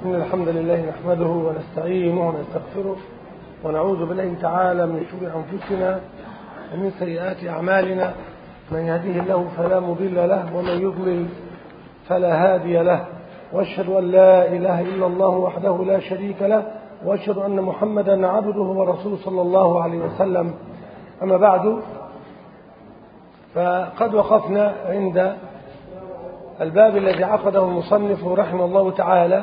إن الحمد لله نحمده ونستعينه ونستغفره ونعوذ بالله تعالى من شرور أنفسنا ومن سيئات أعمالنا من يهديه الله فلا مضل له ومن يضلل فلا هادي له واشهد أن لا إله إلا الله وحده لا شريك له واشهد أن محمدا عبده ورسوله صلى الله عليه وسلم أما بعد فقد وقفنا عند الباب الذي عقده المصنف رحمه الله تعالى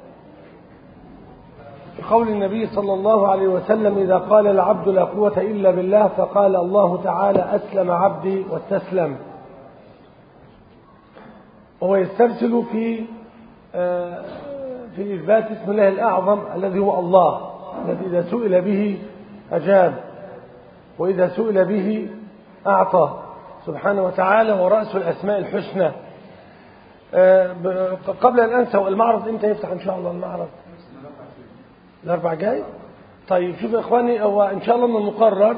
في قول النبي صلى الله عليه وسلم إذا قال العبد لا قوة إلا بالله فقال الله تعالى أسلم عبدي واستسلم وهو يسترسل في في إثبات اسم الله الأعظم الذي هو الله الذي إذا سئل به أجاب وإذا سئل به أعطى سبحانه وتعالى ورأس الأسماء الحسنى قبل أن أنسى المعرض إمتى يفتح إن شاء الله المعرض الأربع جاي طيب شوف يا إخواني هو إن شاء الله من المقرر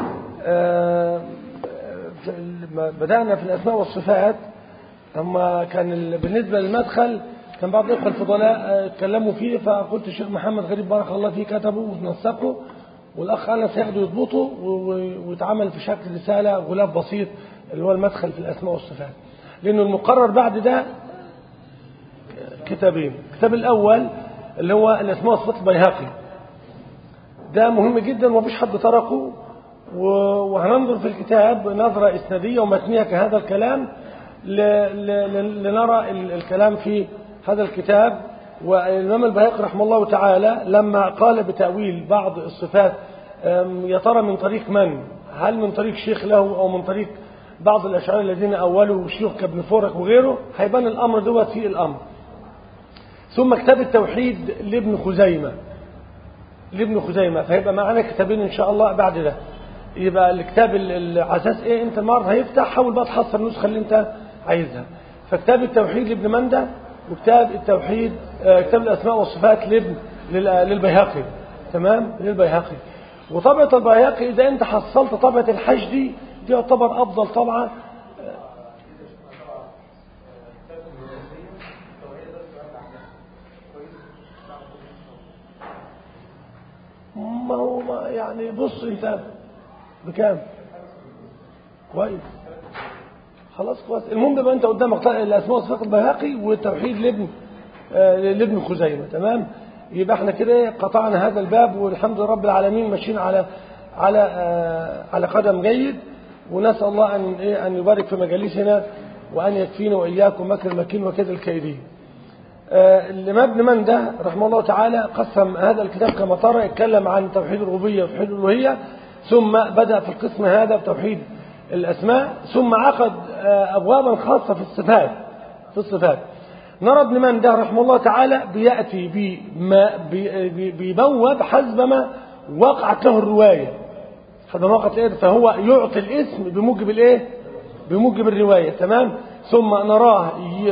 بدأنا في الأسماء والصفات هم كان بالنسبة للمدخل كان بعض الإخوة الفضلاء اتكلموا فيه فقلت الشيخ محمد غريب بارك الله فيه كتبه ونسقه والأخ أنس ياخده يضبطه ويتعمل في شكل رسالة غلاف بسيط اللي هو المدخل في الأسماء والصفات لأنه المقرر بعد ده كتابين الكتاب الأول اللي هو الأسماء والصفات البيهقي ده مهم جدا ومفيش حد تركه وهننظر في الكتاب نظرة إسنادية ومتنية كهذا الكلام لنرى الكلام في هذا الكتاب والإمام البيهقي رحمه الله تعالى لما قال بتأويل بعض الصفات يا ترى من طريق من هل من طريق شيخ له أو من طريق بعض الأشعار الذين أولوا شيوخ كابن فورك وغيره هيبان الأمر دوت في الأمر ثم كتاب التوحيد لابن خزيمة لابن خزيمة فهيبقى معانا كتابين إن شاء الله بعد ده يبقى الكتاب على اساس ايه انت النهارده هيفتح حاول بقى تحصل النسخه اللي انت عايزها فكتاب التوحيد لابن مندى وكتاب التوحيد كتاب الاسماء والصفات لابن للبيهقي تمام للبيهقي وطبعه البيهقي اذا انت حصلت طبعه الحج دي دي يعتبر افضل طبعه ما هو ما يعني بص انت بكام كويس خلاص كويس المهم بقى انت قدامك الاسماء والصفات البيهقي والتوحيد لابن آه لابن خزيمه تمام يبقى احنا كده قطعنا هذا الباب والحمد لله رب العالمين ماشيين على على آه على قدم جيد ونسال الله ان ايه ان يبارك في مجالسنا وان يكفينا واياكم مكر المكين وكيد الكيدين آه الإمام ابن مندة رحمه الله تعالى قسم هذا الكتاب كما ترى اتكلم عن توحيد الربوبية وتوحيد الألوهية ثم بدأ في القسم هذا بتوحيد الأسماء ثم عقد أبوابا خاصة في الصفات في الصفات نرى ابن مندة رحمه الله تعالى بيأتي بما بيبوب حسب ما وقعت له الرواية حسب ما وقعت الايه فهو يعطي الاسم بموجب الايه بموجب الرواية تمام ثم نراه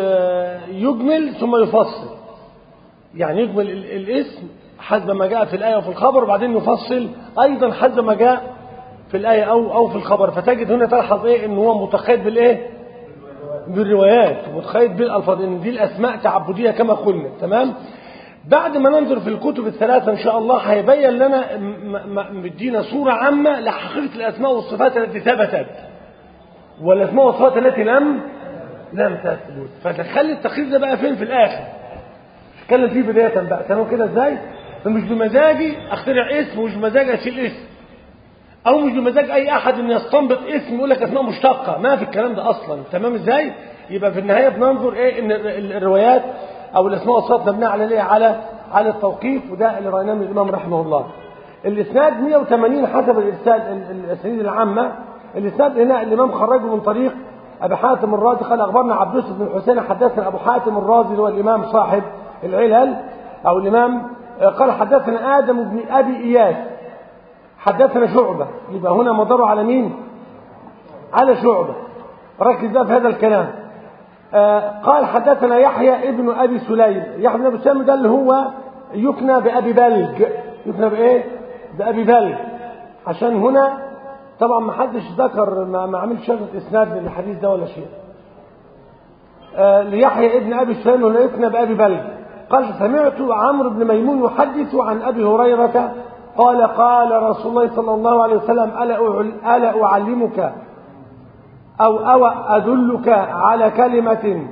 يجمل ثم يفصل يعني يجمل الاسم حسب ما جاء في الآية وفي الخبر وبعدين يفصل أيضا حسب ما جاء في الآية أو أو في الخبر فتجد هنا تلحظ إيه إن هو متقيد بالإيه بالروايات متقيد بالألفاظ إن دي الأسماء تعبدية كما قلنا تمام بعد ما ننظر في الكتب الثلاثة إن شاء الله هيبين لنا مدينا صورة عامة لحقيقة الأسماء والصفات التي ثبتت والأسماء والصفات التي لم لم تثبت فتخلي التقرير ده بقى فين في الآخر اتكلم فيه بداية بقى تمام كده ازاي فمش بمزاجي اخترع اسم ومش بمزاجي اشيل اسم او مش بمزاج اي احد ان يستنبط اسم يقول لك اسماء مشتقه ما في الكلام ده اصلا تمام ازاي يبقى في النهايه بننظر ايه ان الروايات او الاسماء والصفات مبنيه على ايه على على التوقيف وده اللي رايناه من الامام رحمه الله الاسناد 180 حسب الارسال الاسانيد العامه الاسناد هنا الامام خرجه من طريق ابي حاتم الرازي قال اخبرنا عبد يوسف بن حسين حدثنا ابو حاتم الرازي اللي هو الامام صاحب العلل او الامام قال حدثنا آدم بن أبي إياس حدثنا شعبة يبقى هنا مضره على مين على شعبة ركز بقى في هذا الكلام آه قال حدثنا يحيى ابن أبي سليم يحيى بن أبي سليم ده اللي هو يكنى بأبي بلج يكنى بإيه بأبي بلج عشان هنا طبعا ما حدش ذكر ما, ما عملش شغل إسناد للحديث ده ولا شيء آه ليحيى ابن أبي سليم ولا يكنى بأبي بلج قال سمعت عمرو بن ميمون يحدث عن أبي هريرة قال قال رسول الله صلى الله عليه وسلم ألا أعل- ألا أعلمك أو أو أدلك على كلمة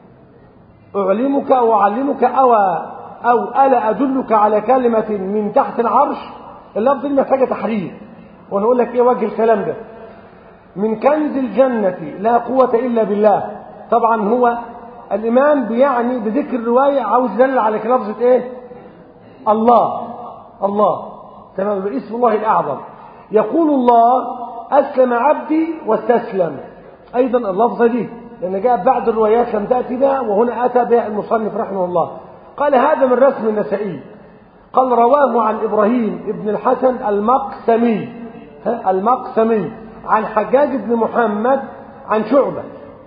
أعلمك أو أعلمك أو أو ألا أدلك على كلمة من تحت العرش اللفظ دي محتاجة تحرير وأنا أقول لك إيه وجه الكلام ده من كنز الجنة لا قوة إلا بالله طبعا هو الإمام بيعني بذكر الرواية عاوز يدلل على لفظة إيه الله الله تمام باسم الله الأعظم يقول الله أسلم عبدي واستسلم أيضا اللفظة دي لأن جاءت بعد الروايات لم تأتي بها وهنا أتى بها المصنف رحمه الله قال هذا من رسم النسائي قال رواه عن إبراهيم ابن الحسن المقسمي ها، المقسمي عن حجاج بن محمد عن شعبة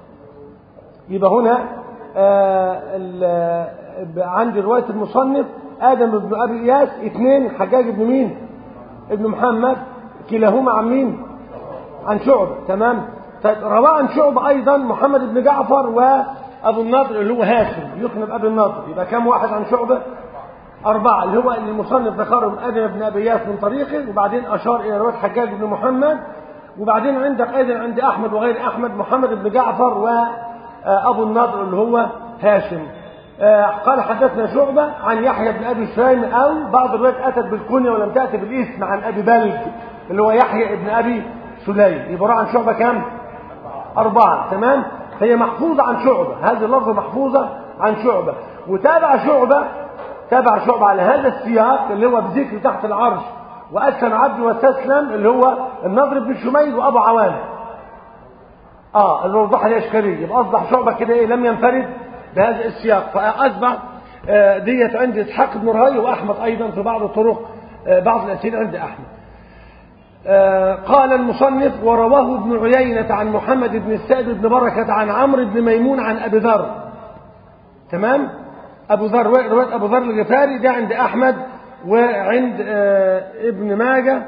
يبقى هنا آه ال- عندي رواية المصنف آدم بن أبي إياس اثنين حجاج بن مين ابن محمد كلاهما عن مين عن شعبة تمام طيب رواه عن شعبة أيضا محمد بن جعفر وأبو النضر اللي هو هاشم يقنب أبي النضر يبقى كم واحد عن شعبة أربعة اللي هو اللي المصنف ذكرهم آدم بن أبي إياس من طريقه وبعدين أشار إلى رواية حجاج بن محمد وبعدين عندك أيضا عند أحمد وغير أحمد محمد بن جعفر وأبو النضر اللي هو هاشم آه، قال حدثنا شعبة عن يحيى بن أبي سليم أو بعض الروايات أتت بالكنية ولم تأتي بالاسم عن أبي بلج اللي هو يحيى بن أبي سليم يبقى عن شعبة كم؟ أربعة تمام؟ هي محفوظة عن شعبة هذه اللفظة محفوظة عن شعبة وتابع شعبة تابع شعبة على هذا السياق اللي هو بذكر تحت العرش وأسلم عبد واستسلم اللي هو النضر بن شميل وأبو عوان اه الوضوح ليه اشكاليه يبقى اصبح شعبه كده ايه لم ينفرد بهذا السياق فاصبح آه، ديت عند اسحاق بن رهي واحمد ايضا في بعض الطرق آه، بعض الاسئله عند احمد آه، قال المصنف ورواه ابن عيينة عن محمد بن السائب بن بركة عن عمرو بن ميمون عن أبي ذر تمام أبو ذر رواية أبو ذر الغفاري ده عند أحمد وعند آه، ابن ماجه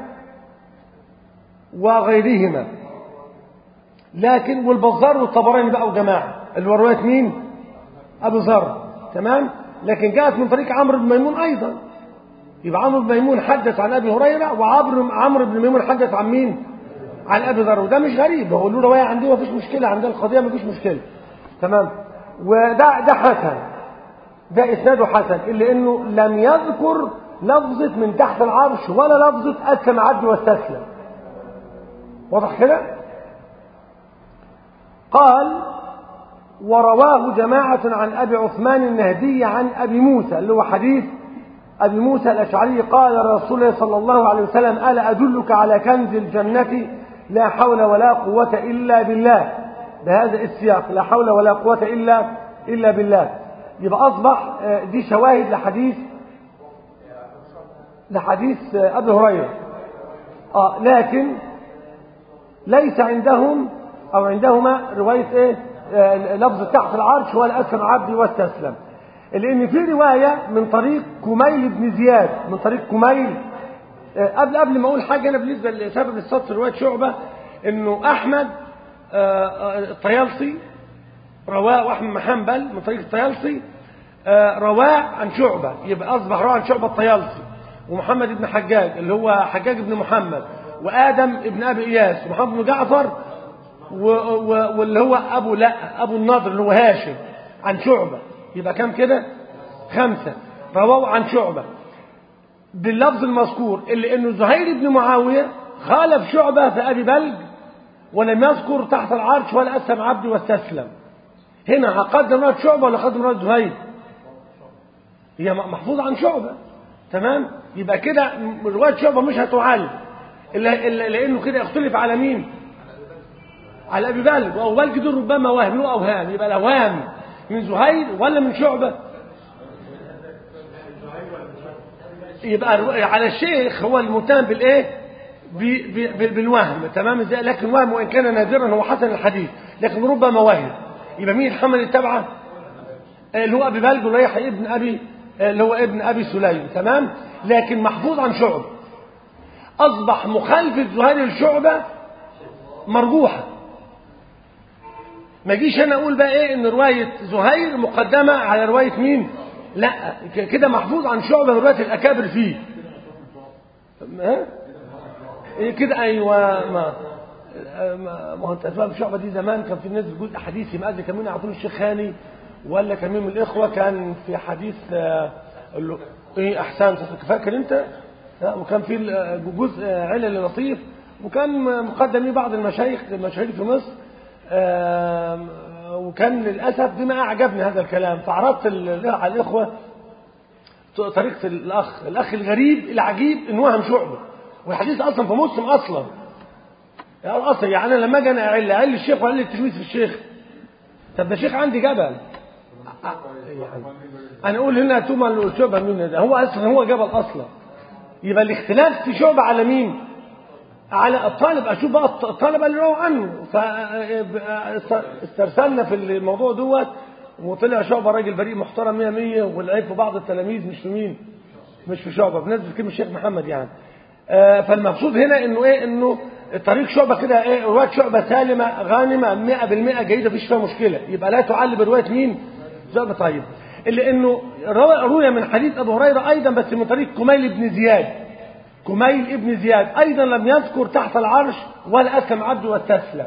وغيرهما لكن والبزار والطبراني بقى وجماعة اللي هو رواية مين أبو ذر تمام لكن جاءت من طريق عمرو بن ميمون أيضا يبقى عمرو بن ميمون حدث عن أبي هريرة وعمرو عمرو بن ميمون حدث عن مين عن أبي ذر وده مش غريب هو له رواية عندي ما فيش مشكلة عندنا القضية ما فيش مشكلة تمام وده ده حسن ده إسناده حسن إلا إنه لم يذكر لفظة من تحت العرش ولا لفظة أسلم عبد واستسلم واضح كده قال ورواه جماعة عن أبي عثمان النهدي عن أبي موسى اللي هو حديث أبي موسى الأشعري قال رسول الله صلى الله عليه وسلم ألا أدلك على كنز الجنة لا حول ولا قوة إلا بالله بهذا السياق لا حول ولا قوة إلا إلا بالله يبقى أصبح آه، دي شواهد لحديث لحديث آه، أبي هريرة آه لكن ليس عندهم أو عندهما رواية إيه آه، لفظ تحت العرش ولا أسلم عبدي واستسلم لأن في رواية من طريق كميل بن زياد من طريق كميل آه، قبل قبل ما أقول حاجة أنا بالنسبة لسبب السطر رواية شعبة إنه أحمد آه، آه، الطيالسي رواه وأحمد بن حنبل من طريق الطيالسي آه، رواه عن شعبة يبقى أصبح رواه عن شعبة الطيالسي ومحمد بن حجاج اللي هو حجاج بن محمد وآدم ابن أبي إياس ومحمد بن جعفر و- و- واللي هو أبو لا أبو النضر اللي هو هاشم عن شعبة يبقى كام كده خمسة رواه عن شعبة باللفظ المذكور اللي انه زهير بن معاوية خالف شعبة في أبي بلج ولم يذكر تحت العرش ولا أسلم عبدي واستسلم هنا هقدم رواية شعبة ولا قدم رواية زهير هي محفوظة عن شعبة تمام يبقى كده رواية شعبة مش هتعل إلا إلا لأنه كده يختلف على مين على أبي بلج وأبو بلج دول ربما وهم له أوهام يبقى الأوهام من زهير ولا من شعبة يبقى الر- على الشيخ هو المتهم بالايه ب- ب- ب- بالوهم تمام ازاي لكن الوهم وان كان نادرا هو حسن الحديث لكن ربما وهم يبقى مين الحمل التبعه اللي هو ابي بلج وريح ابن ابي اللي هو ابن ابي سليم تمام لكن محفوظ عن شعبه اصبح مخالفه زهير الشعبه مرجوحه ما جيش انا اقول بقى ايه ان روايه زهير مقدمه على روايه مين لا ك- كده محفوظ عن شعبة رواية الأكابر فيه ها؟ إيه كده أيوة ما ما ما هو انت فاهم شعبة دي زمان كان في ناس بتقول أحاديث يبقى كان مين يعطون الشيخ هاني ولا كان مين من الإخوة كان في حديث آه، قال له إيه أحسن فاكر أنت؟ لا، وكان في ال- جزء علل لطيف وكان مقدم ليه بعض المشايخ المشاهير في مصر آم، وكان للأسف بما أعجبني هذا الكلام فعرضت ال- على الإخوة طريقة الأخ الأخ الغريب العجيب إن وهم شعبة والحديث أصلا في مسلم أصلا يعني أصلا يعني أنا لما أجي أنا أعل أعل الشيخ وأعل التلميذ في الشيخ طب ده شيخ عندي جبل أ- يعني أنا أقول هنا توما شعبة مين ده هو أصلا هو جبل أصلا يبقى الاختلاف في شعبة على مين؟ على الطالب اشوف بقى الطلبه اللي رووا عنه فاسترسلنا في الموضوع دوت وطلع شعبه راجل بريء محترم 100 100 والعيب في بعض التلاميذ مش في مين مش في شعبه بنسبه كلمه الشيخ محمد يعني آه، فالمقصود هنا انه ايه انه طريق شعبه كده ايه روايه شعبه سالمه غانمه 100% جيده مفيش فيها مشكله يبقى لا تعل بروايه مين شعبه طيب الا انه روى روي من حديث ابو هريره ايضا بس من طريق كميل بن زياد كميل ابن زياد أيضا لم يذكر تحت العرش ولا أسلم عبد واستسلم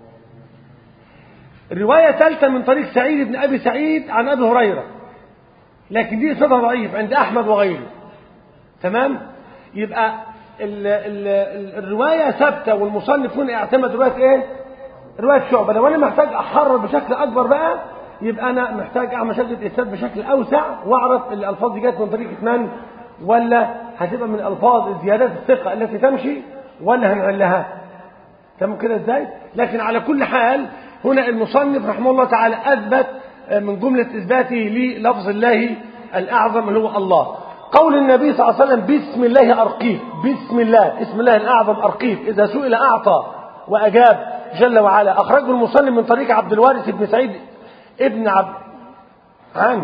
الرواية ثالثة من طريق سعيد بن أبي سعيد عن أبي هريرة لكن دي إسنادها ضعيف عند أحمد وغيره تمام يبقى ال ال ال الرواية ثابتة والمصنف هنا اعتمد رواية إيه؟ رواية شعبة لو أنا محتاج أحرر بشكل أكبر بقى يبقى أنا محتاج أعمل شكل إسناد بشكل أوسع وأعرف الألفاظ دي جت من طريقة من ولا هتبقى من ألفاظ زيادات الثقة التي تمشي ولا هنعلها تمام كده ازاي لكن على كل حال هنا المصنف رحمه الله تعالى أثبت من جملة إثباته للفظ الله الأعظم اللي هو الله قول النبي صلى الله عليه وسلم بسم الله أرقيك بسم الله اسم الله الأعظم أرقيك إذا سئل أعطى وأجاب جل وعلا أخرجه المصنف من طريق عبد الوارث بن سعيد ابن عبد عن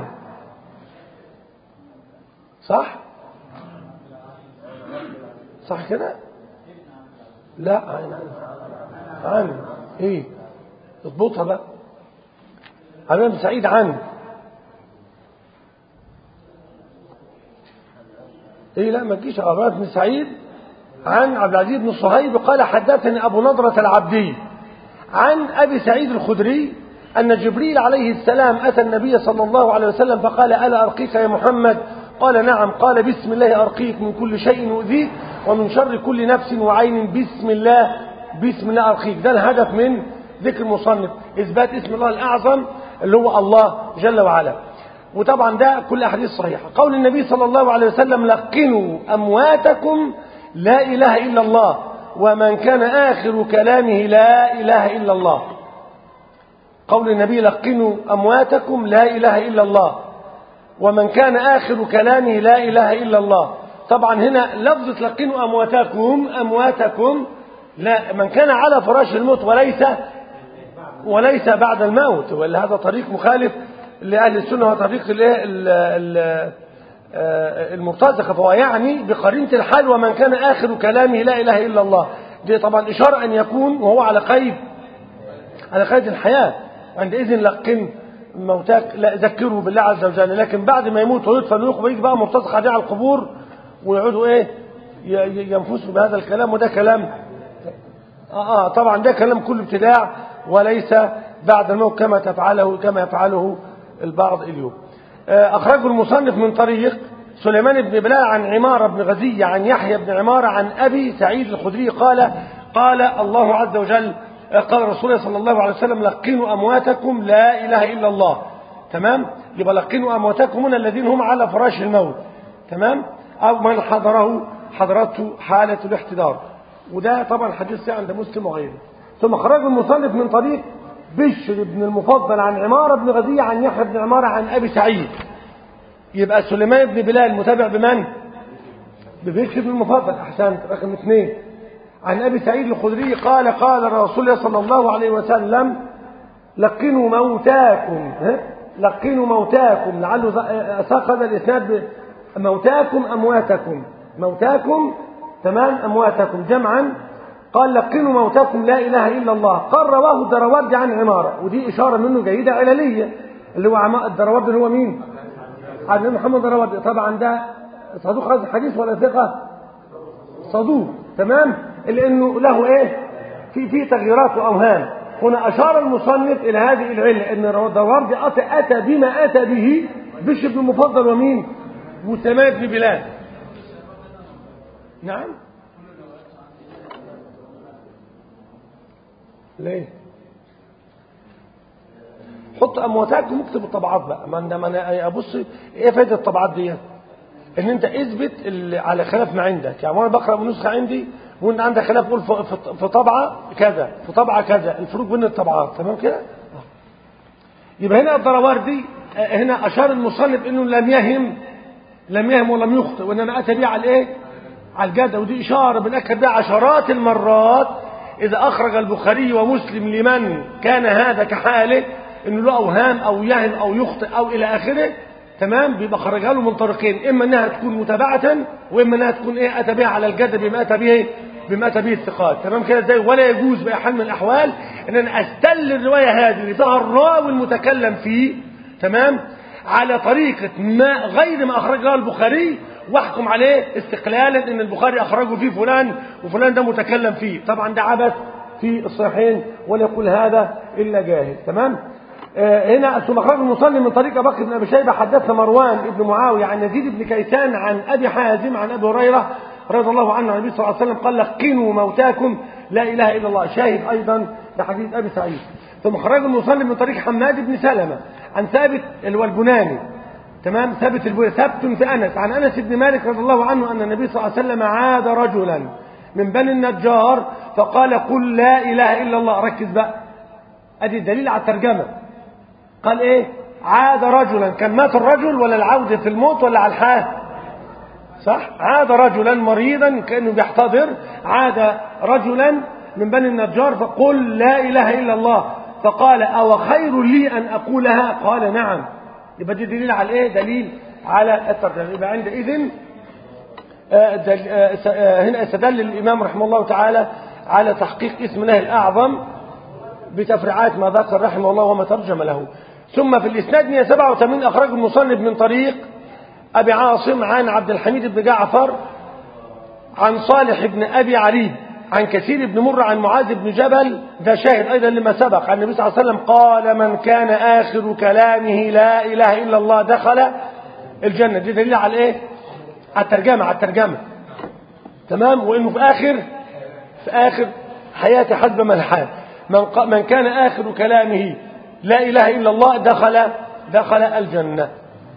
صح صح كده لا عن عن عن ايه اضبطها بقى عن بن سعيد عن ايه لا ما تجيش عبد بن سعيد عن عبد العزيز بن صهيب قال حدثني ابو نضرة العبدي عن ابي سعيد الخدري ان جبريل عليه السلام اتى النبي صلى الله عليه وسلم فقال الا ارقيك يا محمد قال نعم قال بسم الله ارقيك من كل شيء يؤذيك ومن شر كل نفس وعين بسم الله بسم الله ارقيك ده الهدف من ذكر المصنف اثبات اسم الله الاعظم اللي هو الله جل وعلا وطبعا ده كل احاديث صحيحه قول النبي صلى الله عليه وسلم لقنوا امواتكم لا اله الا الله ومن كان اخر كلامه لا اله الا الله قول النبي لقنوا امواتكم لا اله الا الله ومن كان آخر كلامه لا إله إلا الله طبعا هنا لفظة لقنوا أمواتكم أمواتكم لا من كان على فراش الموت وليس وليس بعد الموت ولا هذا طريق مخالف لأهل السنة وطريق المرتزقة فهو يعني بقرينة الحال ومن كان آخر كلامه لا إله إلا الله دي طبعا إشارة أن يكون وهو على قيد على قيد الحياة وعندئذ لقن موتاك لا ذكروا بالله عز وجل لكن بعد ما يموت ويدفن ويخبر يجي بقى مرتزق عليه على القبور ويقعدوا ايه ينفسوا بهذا الكلام وده كلام آه, اه طبعا ده كلام كله ابتداع وليس بعد الموت كما تفعله كما يفعله البعض اليوم آه اخرجه المصنف من طريق سليمان بن بلال عن عمارة بن غزية عن يحيى بن عمارة عن أبي سعيد الخدري قال قال الله عز وجل قال رسول الله صلى الله عليه وسلم لقنوا أمواتكم لا إله إلا الله تمام يبقى لقنوا أمواتكم من الذين هم على فراش الموت تمام أو من حضره حضرته حالة الاحتضار وده طبعا حديث عند مسلم وغيره ثم خرج المصنف من طريق بشر بن المفضل عن عمارة بن غزية عن يحيى بن عمارة عن أبي سعيد يبقى سليمان بن بلال متابع بمن ببشر بن المفضل أحسنت رقم اثنين عن أبي سعيد الخدري قال قال رسول الله صلى الله عليه وسلم لقنوا موتاكم لقنوا موتاكم لعله ساق هذا الإسناد موتاكم أمواتكم موتاكم تمام أمواتكم جمعا قال لقنوا موتاكم لا إله إلا الله قال رواه الدروارد عن عمارة ودي إشارة منه جيدة عللية اللي هو الدروارد اللي هو مين عن محمد روى طبعا ده صدوق هذا الحديث ولا ثقة صدوق تمام لانه له ايه في في تغييرات واوهام هنا اشار المصنف الى هذه العله ان الدراوردي اتى اتى بما اتى به بشر بن المفضل ومين وسماء بن بلال نعم ليه حط امواتكم واكتب الطبعات بقى ما انا ما انا ابص ايه فايده الطبعات دي ان انت اثبت اللي على خلاف ما عندك يعني وانا بقرا من نسخه عندي وانت عندك خلاف قول في طبعه كذا في طبعه كذا الفروق بين الطبعات تمام كده يبقى هنا الضرواردي هنا اشار المصنف انه لم يهم لم يهم ولم يخطئ وانما اتى به على الايه على الجاده ودي اشاره بنأكد بها عشرات المرات اذا اخرج البخاري ومسلم لمن كان هذا كحاله انه له اوهام او يهم او يخطئ او الى اخره تمام بيبقى خرجها له من طريقين اما انها تكون متابعه واما انها تكون ايه اتى بها على الجد بما اتى به بما اتى به الثقات تمام كده ازاي ولا يجوز باي حال من الاحوال ان انا استل الروايه هذه اللي فيها الراوي المتكلم فيه تمام على طريقه ما غير ما اخرجها البخاري واحكم عليه استقلالا ان البخاري اخرجه فيه فلان وفلان ده متكلم فيه طبعا ده عبث في الصحيحين ولا يقول هذا الا جاهل تمام آه هنا ثم اخرج المصلي من طريق بكر بن ابي شيبه حدثنا مروان بن معاويه عن يزيد بن كيسان عن ابي حازم عن ابي هريره رضي الله عنه عن النبي صلى الله عليه وسلم قال لقنوا موتاكم لا اله الا الله شاهد ايضا لحديث ابي سعيد ثم خرج المصلي من طريق حماد بن سلمه عن ثابت اللي هو البناني تمام ثابت البناني ثبت في انس عن انس بن مالك رضي الله عنه ان النبي صلى الله عليه وسلم عاد رجلا من بني النجار فقال قل لا اله الا الله ركز بقى ادي الدليل على الترجمه قال ايه عاد رجلا كان مات الرجل ولا العودة في الموت ولا على الحال صح عاد رجلا مريضا كأنه بيحتضر عاد رجلا من بني النجار فقل لا إله إلا الله فقال أو خير لي أن أقولها قال نعم يبقى دي دليل على ايه دليل على الترجمة يبقى عندئذ هنا استدل الإمام رحمه الله تعالى على تحقيق اسم الله الأعظم بتفريعات ما ذكر رحمه الله وما ترجم له ثم في الإسناد 187 أخرج المصنف من طريق أبي عاصم عن عبد الحميد بن جعفر عن صالح بن أبي علي عن كثير بن مر عن معاذ بن جبل ده شاهد أيضا لما سبق عن النبي صلى الله عليه وسلم قال من كان آخر كلامه لا إله إلا الله دخل الجنة دي دليل على إيه؟ على الترجمة على الترجمة تمام وإنه في آخر في آخر حياته حسب ما الحال من, من كان آخر كلامه لا إله إلا الله دخل دخل الجنة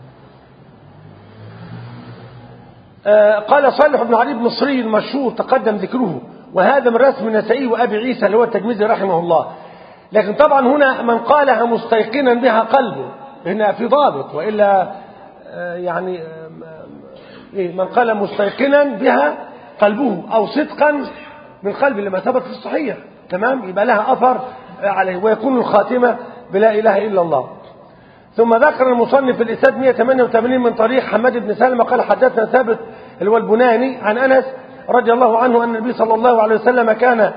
آه قال صالح بن علي المصري المشهور تقدم ذكره وهذا من رسم النسائي وأبي عيسى اللي هو التجميزي رحمه الله لكن طبعا هنا من قالها مستيقنا بها قلبه هنا في ضابط وإلا آه يعني آه من قال مستيقنا بها قلبه أو صدقا من قلبه لما ثبت في الصحيح تمام يبقى لها أثر عليه ويكون الخاتمة بلا إله إلا الله ثم ذكر المصنف في الإسناد 188 من طريق حماد بن سلمة قال حدثنا ثابت اللي هو البناني عن أنس رضي الله عنه أن النبي صلى الله عليه وسلم كان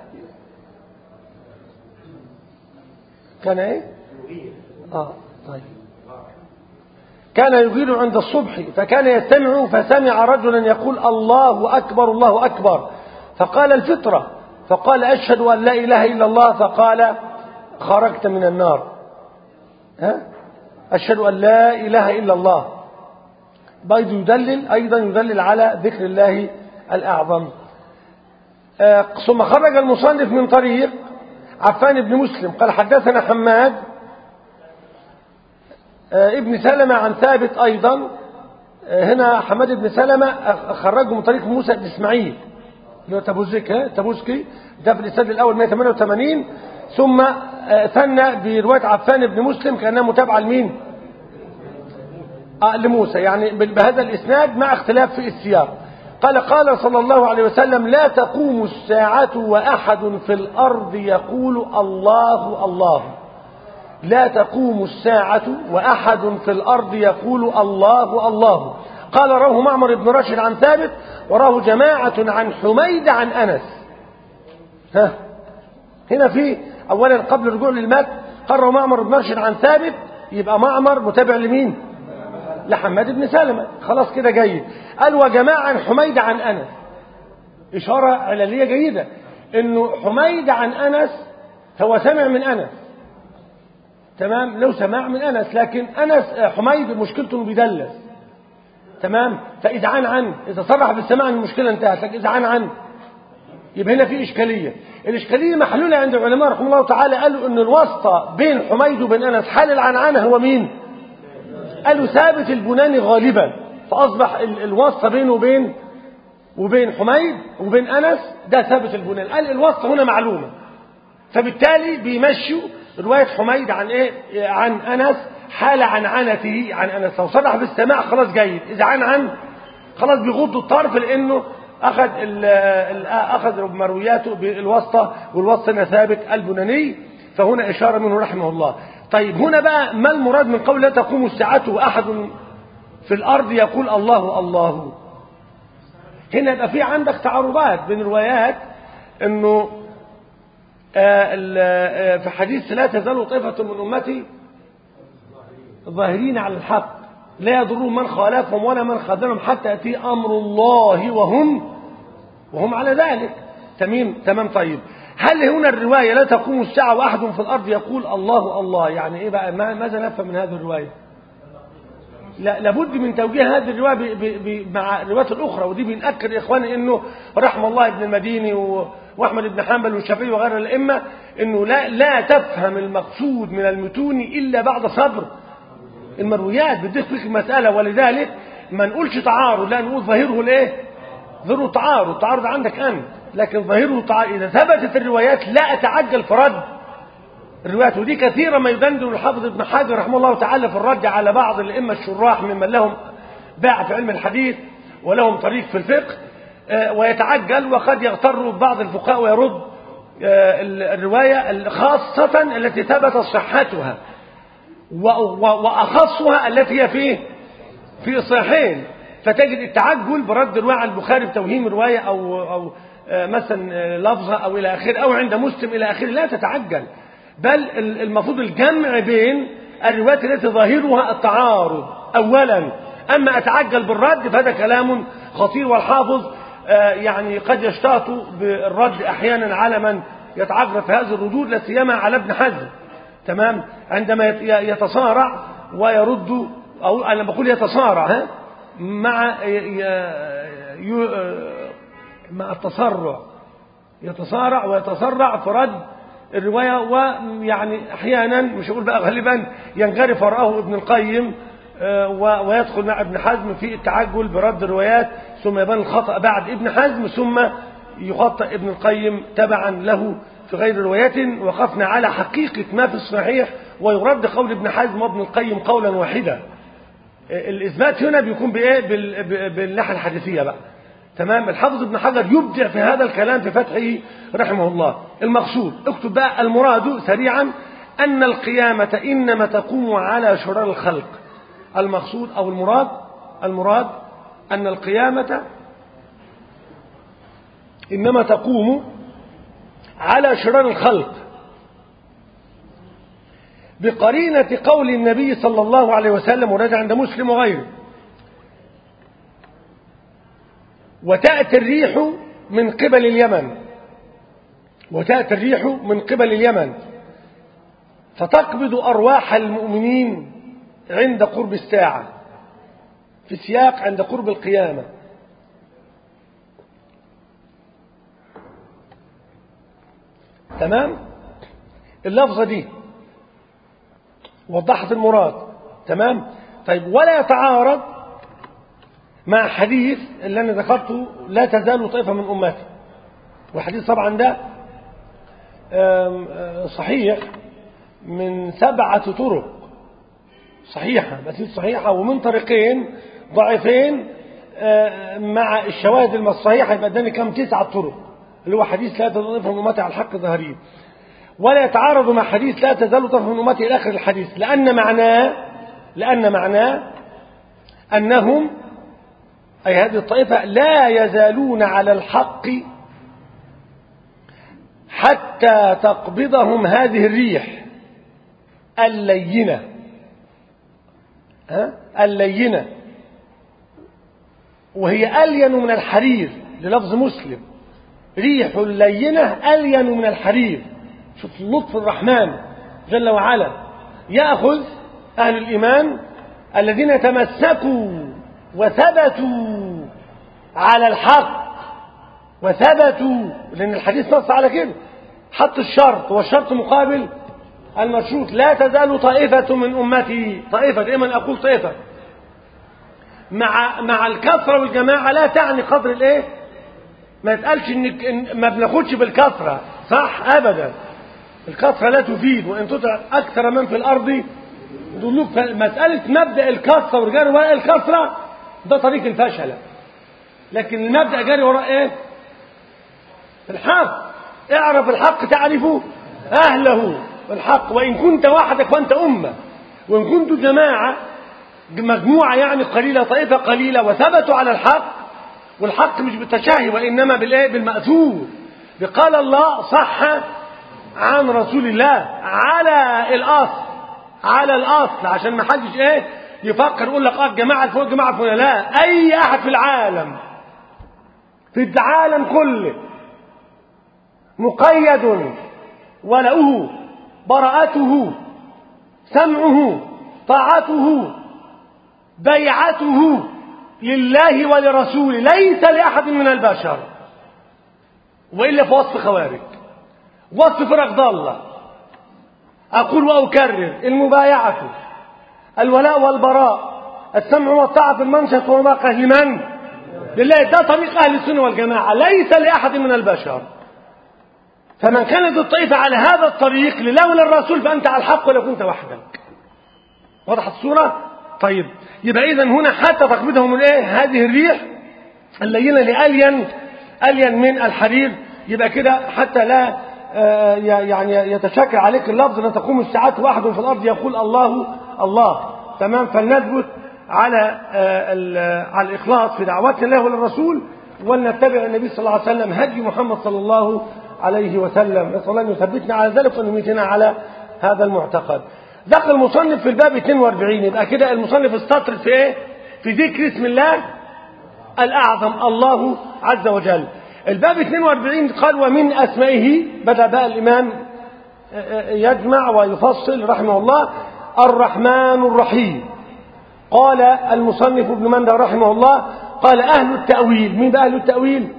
كان إيه؟ آه طيب كان يغير عند الصبح فكان يستمع فسمع رجلا يقول الله أكبر الله أكبر فقال الفطرة فقال أشهد أن لا إله إلا الله فقال خرجت من النار ها؟ أشهد أن لا إله إلا الله بيض يدلل أيضا يدلل على ذكر الله الأعظم آه ثم خرج المصنف من طريق عفان بن مسلم قال حدثنا حماد آه ابن سلمة عن ثابت أيضا آه هنا حماد بن سلمة خرجه من طريق موسى بن إسماعيل اللي هو تبوزك ها تبوزكي ده في الإسناد الأول 188 ثم ثنى برواية عفان بن مسلم كأنها متابعة لمين آه لموسى يعني بهذا الإسناد مع اختلاف في السياق قال قال صلى الله عليه وسلم لا تقوم الساعة وأحد في الأرض يقول الله الله لا تقوم الساعة وأحد في الأرض يقول الله الله قال رواه معمر بن راشد عن ثابت وراه جماعة عن حميد عن أنس ها هنا في أولا قبل الرجوع للمات قرر معمر بن راشد عن ثابت يبقى معمر متابع لمين لحماد بن سلمة خلاص كده جيد قال وجماعة عن حميد عن أنس إشارة عللية جيدة إنه حميد عن أنس هو سمع من أنس تمام لو سمع من أنس لكن أنس حميد مشكلته إنه بيدلس تمام فإذا عن عن إذا صرح بالسماع إن المشكلة انتهت لكن إذا عن عن يبقى هنا في إشكالية الإشكالية محلولة عند العلماء رحمه الله تعالى قالوا إن الواسطة بين حميد وبين أنس حال العنعنة هو مين قالوا ثابت البناني غالبا فأصبح الواسطة بينه وبين وبين حميد وبين أنس ده ثابت البناني قال الواسطة هنا معلومة فبالتالي بيمشوا رواية حميد عن إيه عن أنس حال عنعنته عن أنس لو صرح بالسماع خلاص جيد إذا عن عن خلاص بيغض الطرف لأنه أخذ ال ال أخذ مروياته بالواسطة والواسطة هنا ثابت البناني فهنا إشارة منه رحمه الله طيب هنا بقى ما المراد من قول لا تقوم الساعة وأحد في الأرض يقول الله الله هنا يبقى في عندك تعارضات بين روايات انه في حديث لا تزال طائفة من أمتي ظاهرين على الحق لا يضرون من خالفهم ولا من خذلهم حتى يأتي أمر الله وهم وهم على ذلك تمام تمام طيب هل هنا الرواية لا تقوم الساعة وأحد في الأرض يقول الله الله يعني إيه بقى ماذا نفهم من هذه الرواية لا لابد من توجيه هذه الرواية ب ب ب مع الروايات الأخرى ودي بنأكد إخواني إنه رحم الله ابن المديني و واحمد بن حنبل والشافعي وغير الائمه انه لا لا تفهم المقصود من المتون الا بعد صبر المرويات بتضيف فيك المساله ولذلك ما نقولش تعارض لا نقول ظاهره الايه ظاهره تعارض تعارض عندك انت لكن ظاهره تعارض اذا ثبتت الروايات لا اتعجل في رد الروايات ودي كثيرا ما يدندن الحافظ ابن حجر رحمه الله تعالى في الرد على بعض الائمه الشراح ممن لهم باع في علم الحديث ولهم طريق في الفقه ويتعجل وقد يغتر بعض الفقهاء ويرد الرواية خاصة التي ثبت صحتها وأخصها التي هي في في الصحيحين فتجد التعجل برد رواية عن البخاري بتوهيم رواية أو أو مثلا لفظة أو إلى آخره أو عند مسلم إلى آخره لا تتعجل بل المفروض الجمع بين الروايات التي ظاهرها التعارض أولا أما أتعجل بالرد فهذا كلام خطير والحافظ يعني قد يشتاط بالرد احيانا على من يتعرف في هذه الردود لا سيما على ابن حزم تمام عندما يتصارع ويرد او انا بقول يتصارع ها مع مع التسرع يتصارع ويتسرع في رد الروايه ويعني احيانا مش هقول بقى غالبا ينغرف وراءه ابن القيم ويدخل مع ابن حزم في التعجل برد الروايات ثم يبان الخطأ بعد ابن حزم ثم يخطأ ابن القيم تبعا له في غير روايات وقفنا على حقيقة ما في الصحيح ويرد قول ابن حزم وابن القيم قولا واحدا الإثبات هنا بيكون بإيه بالناحية الحديثية بقى تمام الحافظ ابن حجر يبدع في هذا الكلام في فتحه رحمه الله المقصود اكتب بقى المراد سريعا أن القيامة إنما تقوم على شرار الخلق المقصود أو المراد المراد أن القيامة إنما تقوم على شرار الخلق بقرينة قول النبي صلى الله عليه وسلم ورجع عند مسلم وغيره وتأتي الريح من قبل اليمن وتأتي الريح من قبل اليمن فتقبض أرواح المؤمنين عند قرب الساعة في سياق عند قرب القيامة تمام اللفظة دي وضحت المراد تمام طيب ولا يتعارض مع حديث اللي أنا ذكرته لا تزال طائفة من أمتي والحديث طبعا ده صحيح من سبعة طرق صحيحة بس صحيحة ومن طريقين ضعيفين مع الشواهد الصحيحة يبقى اداني كم تسعة طرق اللي هو حديث لا تزال طائفة من أمتي على الحق ظاهرين ولا يتعارض مع حديث لا تزال طائفة من أمتي إلى آخر الحديث لأن معناه لأن معناه أنهم أي هذه الطائفة لا يزالون على الحق حتى تقبضهم هذه الريح اللينة ها اللينة وهي ألين من الحرير للفظ مسلم ريح اللينة ألين من الحرير شوف لطف الرحمن جل وعلا يأخذ أهل الإيمان الذين تمسكوا وثبتوا على الحق وثبتوا لأن الحديث نص على كده حط الشرط والشرط مقابل المشروط لا تزال طائفة من أمتي طائفة دائما أقول طائفة مع مع الكثرة والجماعة لا تعني قدر الإيه؟ ما يتقالش إن إن ما بناخدش بالكثرة صح أبدا الكثرة لا تفيد وإن تطع أكثر من في الأرض يضلوك مسألة مبدأ الكثرة والجري وراء الكثرة ده طريق الفشل لكن المبدأ جري وراء إيه؟ الحق اعرف الحق تعرفه أهله الحق وإن كنت وحدك فأنت أمة وإن كنت جماعة مجموعة يعني قليلة طائفة قليلة وثبتوا على الحق والحق مش بالتشهي وإنما بالإيه بالمأثور بقال الله صح عن رسول الله على الأصل على الأصل عشان ما حدش إيه يفكر يقول لك اه الجماعة الفوق الجماعة الفوق لا أي أحد في العالم في العالم كله مقيد ولؤه براءته سمعه طاعته بيعته لله ولرسوله ليس لأحد من البشر وإلا في وصف خوارج وصف فرق ضالة أقول وأكرر المبايعة الولاء والبراء السمع والطاعة في المنشط والمقه لمن؟ لله ده طريق أهل السنة والجماعة ليس لأحد من البشر فمن كانت الطائفة على هذا الطريق لولا الرسول فأنت على الحق ولو كنت وحدك وضحت الصورة؟ طيب يبقى إذا هنا حتى تقبضهم الإيه؟ هذه الريح اللينة لألين ألين من الحرير يبقى كده حتى لا آه يعني يتشكل عليك اللفظ أن تقوم الساعات واحد في الأرض يقول الله الله تمام فلنثبت على آه على الإخلاص في دعوات الله وللرسول ولنتبع النبي صلى الله عليه وسلم هدي محمد صلى الله عليه وسلم نسأل الله أن يثبتنا على ذلك وأن يميتنا على هذا المعتقد دخل المصنف في الباب 42 يبقى كده المصنف استطرد في ايه في ذكر اسم الله الأعظم الله عز وجل الباب 42 قال ومن أسمائه بدأ بقى الإمام يجمع ويفصل رحمه الله الرحمن الرحيم قال المصنف ابن مندى رحمه الله قال أهل التأويل مين بقى أهل التأويل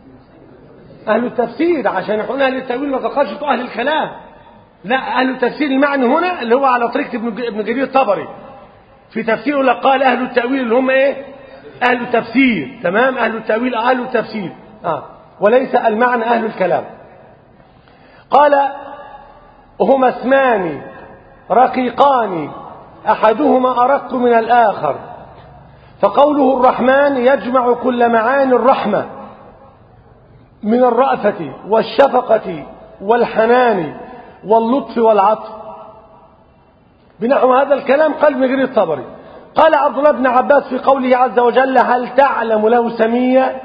أهل التفسير عشان يقول أهل التأويل ما تقالش أهل الكلام لا أهل التفسير المعنى هنا اللي هو على طريقة ابن جرير الطبري في تفسيره لك قال أهل التأويل اللي هم إيه أهل التفسير تمام أهل التأويل أهل التفسير آه. وليس المعنى أهل الكلام قال هما اسمان رقيقان أحدهما أرق من الآخر فقوله الرحمن يجمع كل معاني الرحمة من الرأفة والشفقة والحنان واللطف والعطف بنحو هذا الكلام قال ابن جرير الطبري قال عبد الله بن عباس في قوله عز وجل هل تعلم له سميا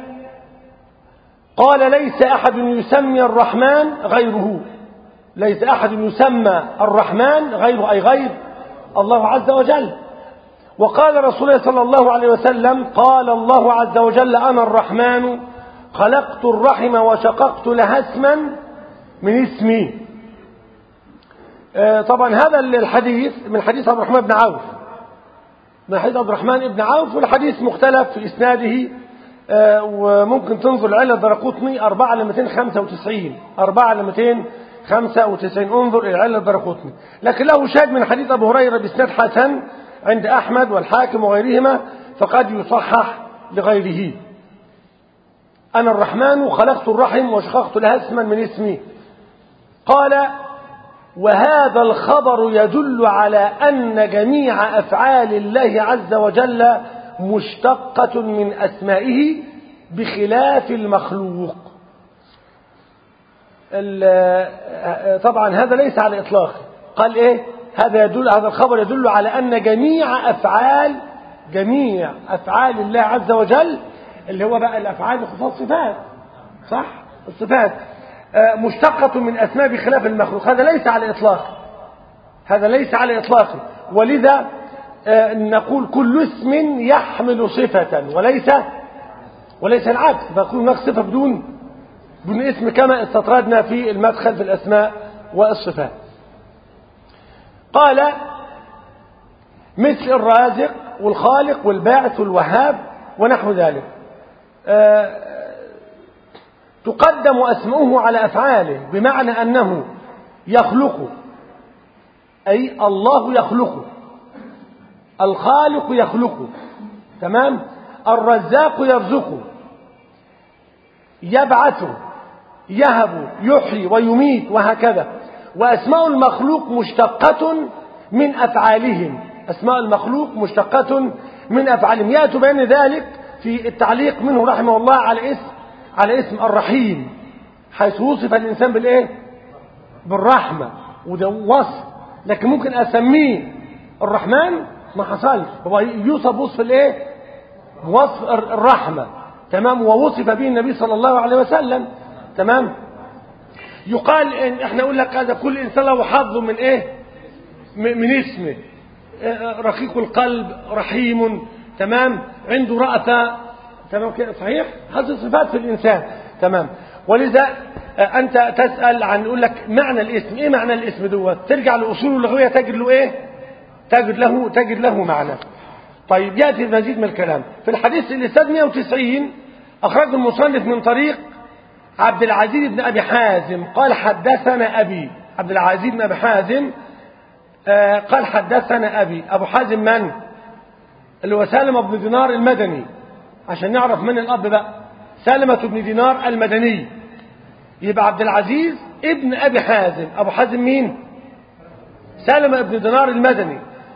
قال ليس أحد يسمي الرحمن غيره ليس أحد يسمى الرحمن غيره أي غير الله عز وجل وقال رسول الله صلى الله عليه وسلم قال الله عز وجل أنا الرحمن خلقت الرحم وشققت لها اسما من اسمي طبعا هذا الحديث من حديث عبد الرحمن بن عوف من حديث عبد الرحمن بن عوف والحديث مختلف في إسناده وممكن تنظر العلة الدرقوطني 4 ل 295 4 ل 295 انظر إلى العلة الدرقوطني لكن له شاهد من حديث أبو هريرة بإسناد حسن عند أحمد والحاكم وغيرهما فقد يصحح لغيره أنا الرحمن خلقت الرحم وشققت لها اسما من اسمي قال وهذا الخبر يدل على أن جميع أفعال الله عز وجل مشتقة من أسمائه بخلاف المخلوق طبعا هذا ليس على إطلاق قال إيه هذا يدل هذا الخبر يدل على أن جميع أفعال جميع أفعال الله عز وجل اللي هو بقى الأفعال بخصوص صفات صح الصفات مشتقة من أسماء بخلاف المخلوق هذا ليس على إطلاق هذا ليس على إطلاق ولذا آه، نقول كل اسم يحمل صفة وليس وليس العكس فيكون هناك صفة بدون بدون اسم كما استطردنا في المدخل في الأسماء والصفات قال مثل الرازق والخالق والباعث والوهاب ونحو ذلك آه، تقدم أسماؤه على أفعاله بمعنى أنه يخلق أي الله يخلق الخالق يخلق تمام الرزاق يرزق يبعث يهب يحيي ويميت وهكذا وأسماء المخلوق مشتقة من أفعالهم أسماء المخلوق مشتقة من أفعالهم يأتي بين ذلك في التعليق منه رحمه الله على اسم على اسم الرحيم حيث وصف الإنسان بالإيه بالرحمة وده وصف لكن ممكن أسميه الرحمن ما حصلش هو يوصف وصف الإيه وصف الرحمة تمام ووصف به النبي صلى الله عليه وسلم تمام يقال إن احنا نقول لك هذا كل انسان له حظ من ايه من اسمه رقيق القلب رحيم تمام عنده رأفة تمام كده صحيح هذه صفات في الإنسان تمام ولذا أنت تسأل عن يقول لك معنى الاسم إيه معنى الاسم دوت ترجع لأصوله اللغوية تجد له إيه تجد له تجد له معنى طيب يأتي المزيد من الكلام في الحديث الإسناد 190 أخرج المصنف من طريق عبد العزيز بن أبي حازم قال حدثنا أبي عبد العزيز بن أبي حازم آه قال حدثنا أبي أبو حازم من اللي هو سالم بن دينار المدني عشان نعرف من الأب بقى سالمة بن دينار المدني يبقى عبد العزيز ابن أبي حازم أبو حازم مين سالمة بن دينار المدني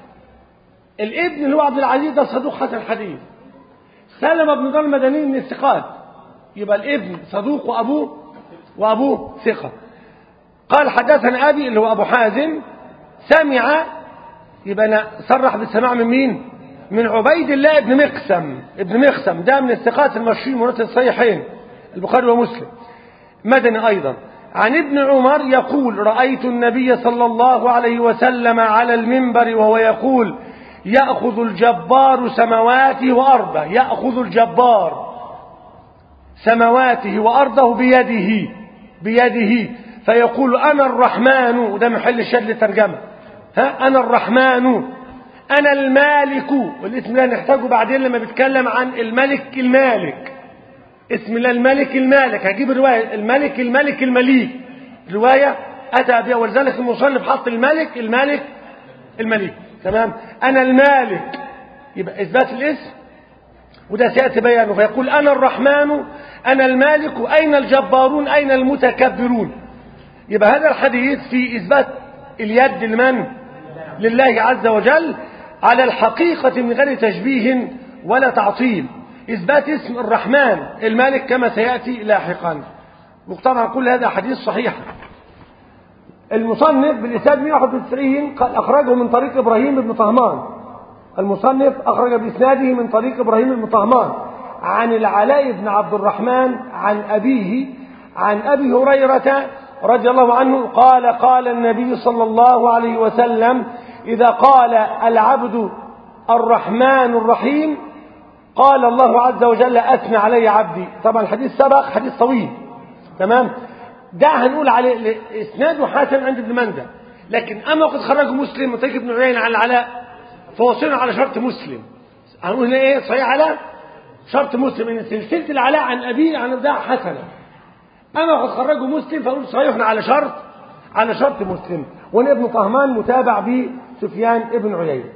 الابن اللي هو عبد العزيز ده صدوق حسن الحديث سالمة بن دينار المدني من الثقات يبقى الابن صدوق وأبوه وأبوه ثقة قال حدثنا أبي اللي هو أبو حازم سمع يبقى أنا صرح بالسماع من مين من عبيد الله بن مقسم ابن مقسم ده من الثقات المشهورين مرات الصحيحين البخاري ومسلم مدني أيضا عن ابن عمر يقول رأيت النبي صلى الله عليه وسلم على المنبر وهو يقول يأخذ الجبار سمواته وأرضه يأخذ الجبار سمواته وأرضه بيده بيده فيقول أنا الرحمن وده محل الشد للترجمة ها أنا الرحمن أنا المالك والاسم ده نحتاجه بعدين لما بيتكلم عن الملك المالك اسم الله الملك المالك هجيب الرواية الملك الملك المليك رواية أتى بها ولذلك المصنف حط الملك المالك المليك تمام أنا المالك يبقى إثبات الاسم وده سيأتي بيانه فيقول أنا الرحمن أنا المالك أين الجبارون أين المتكبرون يبقى هذا الحديث في إثبات اليد لمن لله عز وجل على الحقيقة من غير تشبيه ولا تعطيل إثبات اسم الرحمن المالك كما سيأتي لاحقا وطبعا كل هذا حديث صحيح المصنف بالإسناد 191 قال أخرجه من طريق إبراهيم بن طهمان المصنف أخرج بإسناده من طريق إبراهيم بن طهمان عن العلاء بن عبد الرحمن عن أبيه عن أبي هريرة رضي الله عنه قال قال النبي صلى الله عليه وسلم إذا قال العبد الرحمن الرحيم قال الله عز وجل أثنى علي عبدي طبعا الحديث سبق حديث طويل تمام ده هنقول عليه اسناده حسن عند ابن مندى لكن اما قد خرجه مسلم من طريق ابن عيينة عن العلاء فوصلنا على شرط مسلم هنقول هنا ايه صحيح على شرط مسلم ان سلسله العلاء عن ابيه عن ده حسنه اما قد خرجه مسلم فاقول صحيح على شرط على شرط مسلم وان ابن طهمان متابع بسفيان ابن عيينة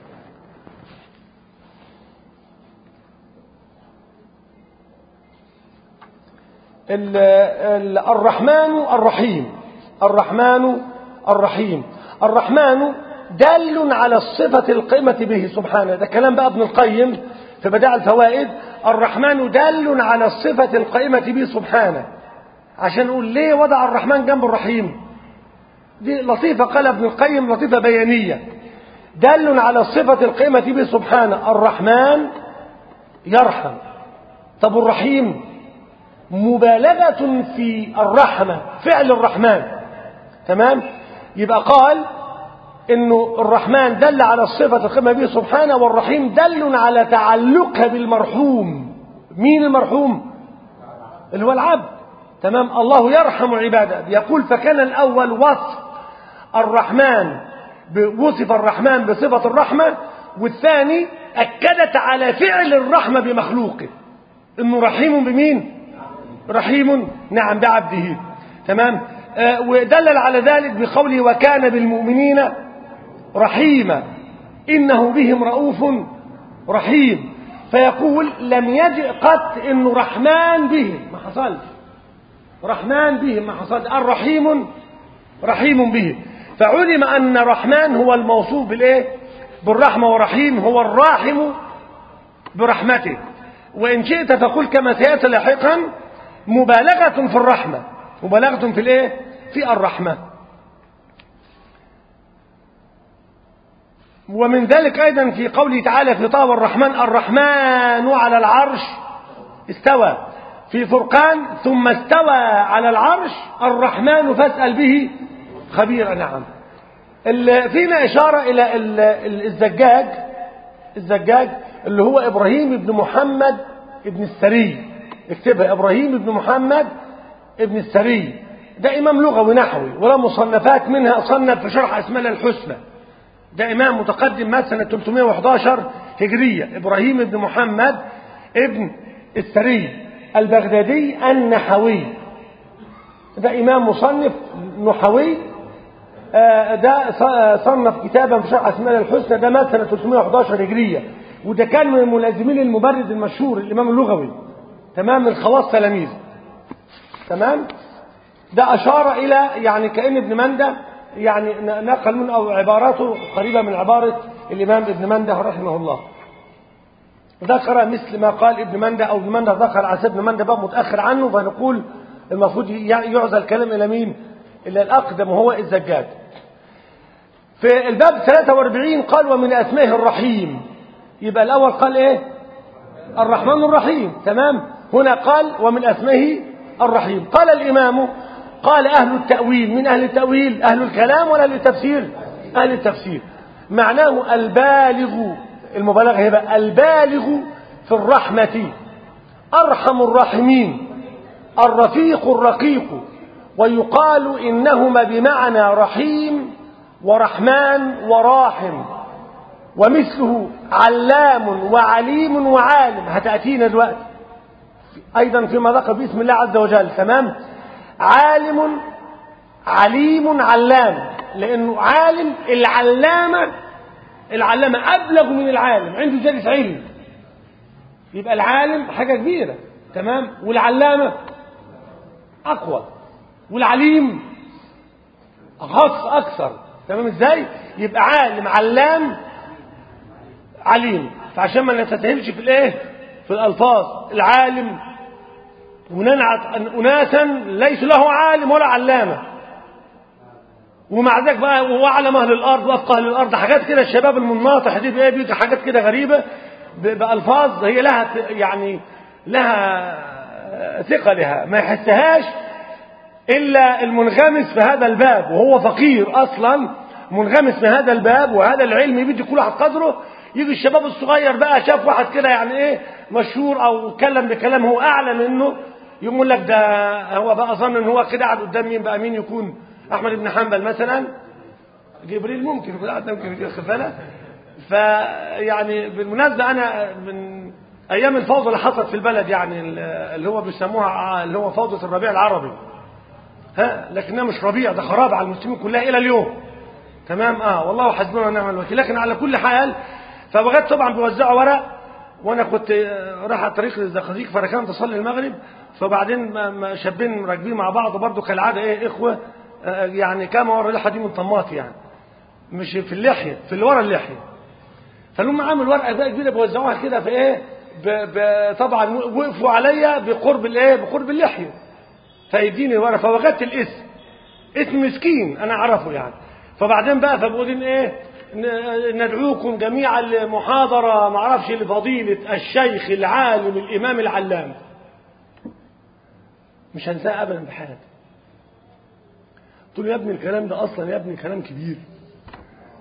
الرحمن الرحيم الرحمن الرحيم الرحمن دال على الصفة القيمة به سبحانه ده كلام بقى ابن القيم في بداع الفوائد الرحمن دال على الصفة القيمة به سبحانه عشان نقول ليه وضع الرحمن جنب الرحيم دي لطيفة قال ابن القيم لطيفة بيانية دال على الصفة القيمة به سبحانه الرحمن يرحم طب الرحيم مبالغة في الرحمة فعل الرحمن تمام يبقى قال انه الرحمن دل على الصفة القمة به سبحانه والرحيم دل على تعلقها بالمرحوم مين المرحوم اللي هو العبد تمام الله يرحم عباده يقول فكان الأول وصف الرحمن وصف الرحمن بصفة الرحمة والثاني أكدت على فعل الرحمة بمخلوقه إنه رحيم بمين رحيم نعم بعبده تمام آه ودلل على ذلك بقوله وكان بالمؤمنين رحيما إنه بهم رؤوف رحيم فيقول لم يجئ قط إنه رحمن بهم ما حصلش رحمن بهم ما حصلش الرحيم رحيم به فعلم أن رحمن هو الموصوف بالإيه بالرحمة ورحيم هو الراحم برحمته وإن شئت فقل كما سيأتي لاحقا مبالغة في الرحمة مبالغة في الإيه في الرحمة ومن ذلك أيضا في قوله تعالى في طاب الرحمن الرحمن على العرش استوى في فرقان ثم استوى على العرش الرحمن فاسأل به خبيرا نعم فينا إشارة إلى الزجاج الزجاج اللي هو إبراهيم بن محمد ابن السري اكتبها إبراهيم بن محمد ابن السري ده إمام لغوي نحوي ولا مصنفات منها صنف في شرح أسماء الحسنى ده إمام متقدم مات سنة 311 هجرية إبراهيم بن محمد ابن السري البغدادي النحوي ده إمام مصنف نحوي ده صنف كتابا في شرح أسماء الحسنى ده مات سنة 311 هجرية وده كان من ملازمين المبرد المشهور الإمام اللغوي تمام من خواص تلاميذه تمام ده أشار إلى يعني كأن ابن مندة يعني نقل من أو عباراته قريبة من عبارة الإمام ابن مندة رحمه الله ذكر مثل ما قال ابن مندة أو ابن مندة ذكر عن ابن مندة بقى متأخر عنه فنقول المفروض يعزى الكلام إلى مين إلى الأقدم وهو الزجاج في الباب 43 قال ومن أسمائه الرحيم يبقى الأول قال إيه الرحمن الرحيم تمام هنا قال ومن أسمائه الرحيم قال الإمام قال أهل التأويل من أهل التأويل أهل الكلام ولا أهل التفسير أهل التفسير معناه البالغ المبالغة هي البالغ في الرحمة أرحم الراحمين الرفيق الرقيق ويقال إنهما بمعنى رحيم ورحمن وراحم ومثله علام وعليم وعالم هتأتينا دلوقتي أيضا فيما ذكر باسم الله عز وجل تمام عالم عليم علام لأنه عالم العلامة العلامة أبلغ من العالم عنده جالس علم يبقى العالم حاجة كبيرة تمام والعلامة أقوى والعليم أخص أكثر تمام إزاي يبقى عالم علام عليم فعشان ما نتساهلش في الايه في الالفاظ العالم وننعت اناسا ليس له عالم ولا علامه ومع ذلك بقى وهو اعلم اهل الارض وافقه اهل الارض حاجات كده الشباب المناطح دي بقى بيجي حاجات كده غريبه بالفاظ هي لها يعني لها ثقلها ما يحسهاش الا المنغمس في هذا الباب وهو فقير اصلا منغمس في هذا الباب وهذا العلم يدي كل واحد قدره يجي الشباب الصغير بقى شاف واحد كده يعني ايه مشهور او اتكلم بكلام هو اعلى منه يقول لك ده هو بقى ظن ان هو كده قاعد قدام مين بقى مين يكون احمد بن حنبل مثلا جبريل ممكن يكون قاعد ممكن يكون خفاله فيعني بالمناسبه انا من ايام الفوضى اللي حصلت في البلد يعني اللي هو بيسموها اللي هو فوضى الربيع العربي ها لكنها مش ربيع ده خراب على المسلمين كلها الى اليوم تمام اه والله حسبنا ونعم الوكيل لكن على كل حال فبغيت طبعا بيوزعوا ورق وانا كنت رايح على طريق الزقازيق فركنت اصلي المغرب فبعدين شابين راكبين مع بعض برضه كالعاده ايه اخوه يعني كما ورا اللحيه دي من طماط يعني مش في اللحيه في اللي ورا اللحيه فالمهم عامل ورقه بقى كبيره بيوزعوها كده في ايه ب ب طبعا وقفوا عليا بقرب الايه بقرب اللحيه فيديني الورقه فوجدت الاسم اسم مسكين انا اعرفه يعني فبعدين بقى فبقولين ايه ندعوكم جميعا لمحاضرة ما اعرفش لفضيلة الشيخ العالم الإمام العلام مش هنساه أبدا بحياتي قلت له يا ابني الكلام ده أصلا يا ابني كلام كبير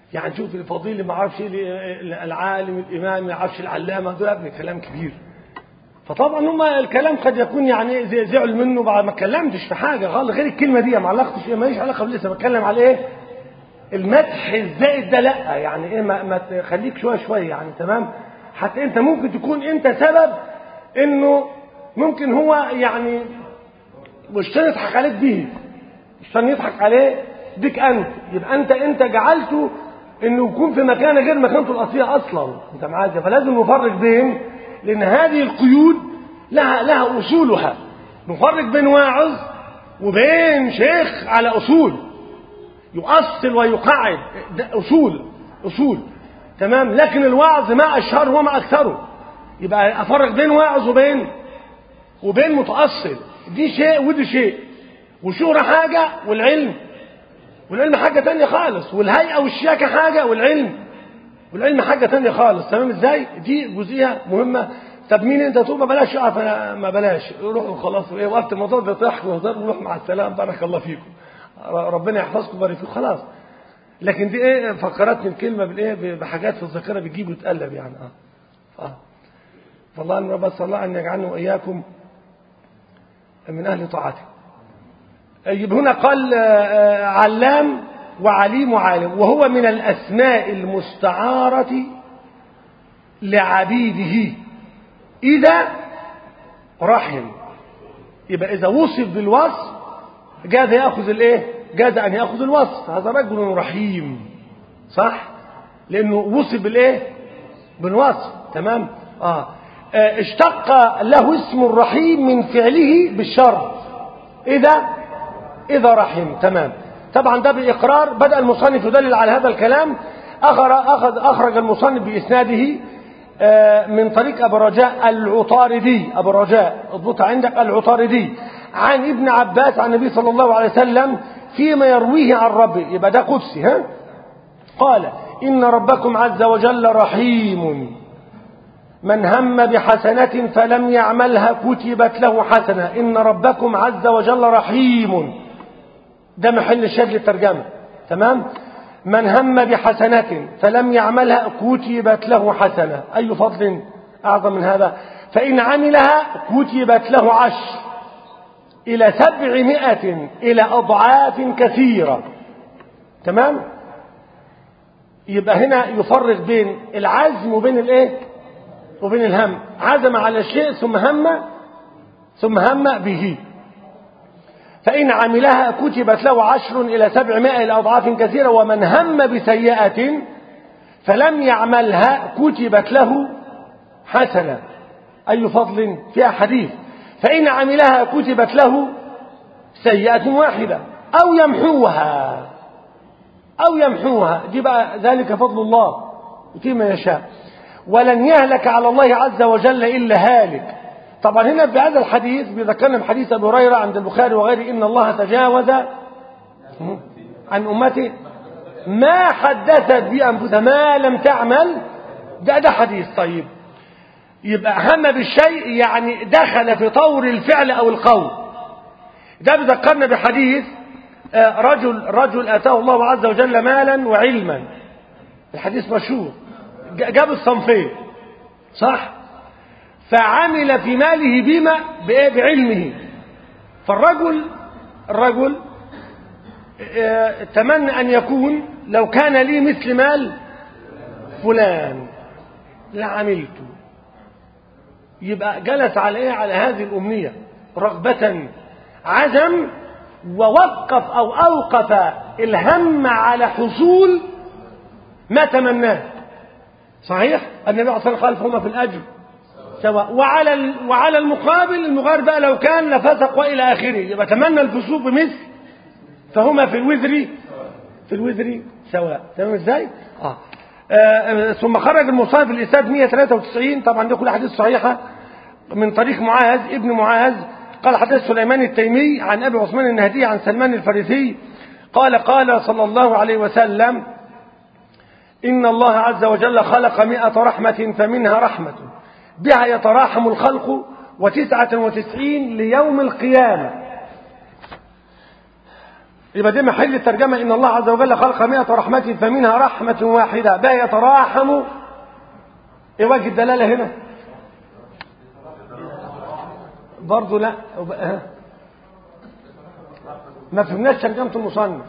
يعني شوف الفضيل ما عرفش العالم الإمام ما عرفش العلامة دول ابن كلام كبير فطبعا هم الكلام قد يكون يعني زي زعل منه بعد ما اتكلمتش في حاجة غلط غير الكلمة دي ما علقتش ماليش علاقة لسه بتكلم على ايه المدح الزائد ده لا يعني ايه ما, ما تخليك شوية شوية يعني تمام حتى انت ممكن تكون انت سبب انه ممكن هو يعني مش يضحك عليك بيه مش يضحك عليه بك انت يبقى انت انت جعلته انه يكون في مكان غير مكانته الاصليه اصلا انت معايا فلازم نفرق بين لان هذه القيود لها لها اصولها نفرق بين واعظ وبين شيخ على اصول يؤصل ويقعد ده اصول اصول تمام لكن الوعظ ما اشهره وما اكثره يبقى افرق بين واعظ وبين وبين متاصل دي شيء ودي شيء وشهرة حاجة والعلم والعلم حاجة تانية خالص والهيئة والشياكة حاجة والعلم والعلم حاجة تانية خالص تمام ازاي دي جزئية مهمة طب مين انت تقول ما بلاش اقف ما بلاش روحوا خلاص ايه وقت الموضوع ده ضحك وهزار وروح مع السلامه بارك الله فيكم ربنا يحفظكم ويبارك فيكم خلاص لكن دي ايه فكرتني الكلمه بالايه بحاجات في الذاكره بتجيب وتقلب يعني اه اه فالله ان رب الله ان يجعلنا واياكم من اهل طاعته يبقى هنا قال علام وعليم وعالم وهو من الاسماء المستعاره لعبيده اذا رحم يبقى اذا وصف بالوصف جاز ياخذ الايه جاز ان ياخذ الوصف هذا رجل رحيم صح لانه وصف بالايه بالوصف تمام اه اشتق له اسم الرحيم من فعله بالشر اذا اذا رحم تمام طبعا ده باقرار بدا المصنف يدلل على هذا الكلام اخر اخذ اخرج المصنف باسناده من طريق ابو رجاء العطاردي ابو رجاء اضبط عندك العطاردي عن ابن عباس عن النبي صلى الله عليه وسلم فيما يرويه عن ربه يبقى ده قدسي ها قال ان ربكم عز وجل رحيم من هم بحسنة فلم يعملها كتبت له حسنة إن ربكم عز وجل رحيم ده محل الشكل الترجمة تمام من هم بحسنة فلم يعملها كتبت له حسنة أي فضل أعظم من هذا فإن عملها كتبت له عشر إلى سبعمائة إلى أضعاف كثيرة تمام يبقى هنا يفرق بين العزم وبين الايه وبين الهم عزم على شيء ثم هم ثم هم به فإن عملها كتبت له عشر إلى سبعمائة إلى أضعاف كثيرة ومن هم بسيئة فلم يعملها كتبت له حسنة أي فضل فيها حديث فإن عملها كتبت له سيئة واحدة أو يمحوها أو يمحوها دي بقى ذلك فضل الله فيما يشاء ولن يهلك على الله عز وجل إلا هالك طبعا هنا في هذا الحديث بيذكرنا بحديث أبي هريرة عند البخاري وغيره إن الله تجاوز عن أمته ما حدثت بأنفسها ما لم تعمل ده ده حديث طيب يبقى هم بالشيء يعني دخل في طور الفعل أو القول ده بيذكرنا بحديث رجل رجل آتاه الله عز وجل مالا وعلما الحديث مشهور جاب الصنفين صح فعمل في ماله بما بايه بعلمه فالرجل الرجل تمنى ان يكون لو كان لي مثل مال فلان لعملته يبقى جلس على ايه على هذه الامنيه رغبه عزم ووقف او اوقف الهم على حصول ما تمناه صحيح النبي عليه الصلاه والسلام قال فهما في الاجر سواء وعلى وعلى المقابل المغار بقى لو كان لفسق والى اخره يبقى تمنى الفسوق بمثل فهما في الوزر في الوزر سواء تمام ازاي آه. آه ثم خرج المصنف الاسناد 193 طبعا دي كل حديث صحيحه من طريق معاذ ابن معاذ قال حدث سليمان التيمي عن ابي عثمان النهدي عن سلمان الفارسي قال قال صلى الله عليه وسلم إن الله عز وجل خلق مئة رحمة فمنها رحمة بها يتراحم الخلق وتسعة وتسعين ليوم القيامة يبقى دي محل الترجمة إن الله عز وجل خلق مئة رحمة فمنها رحمة واحدة بها يتراحم إيه وجه الدلالة هنا برضه لا ما فهمناش ترجمة المصنف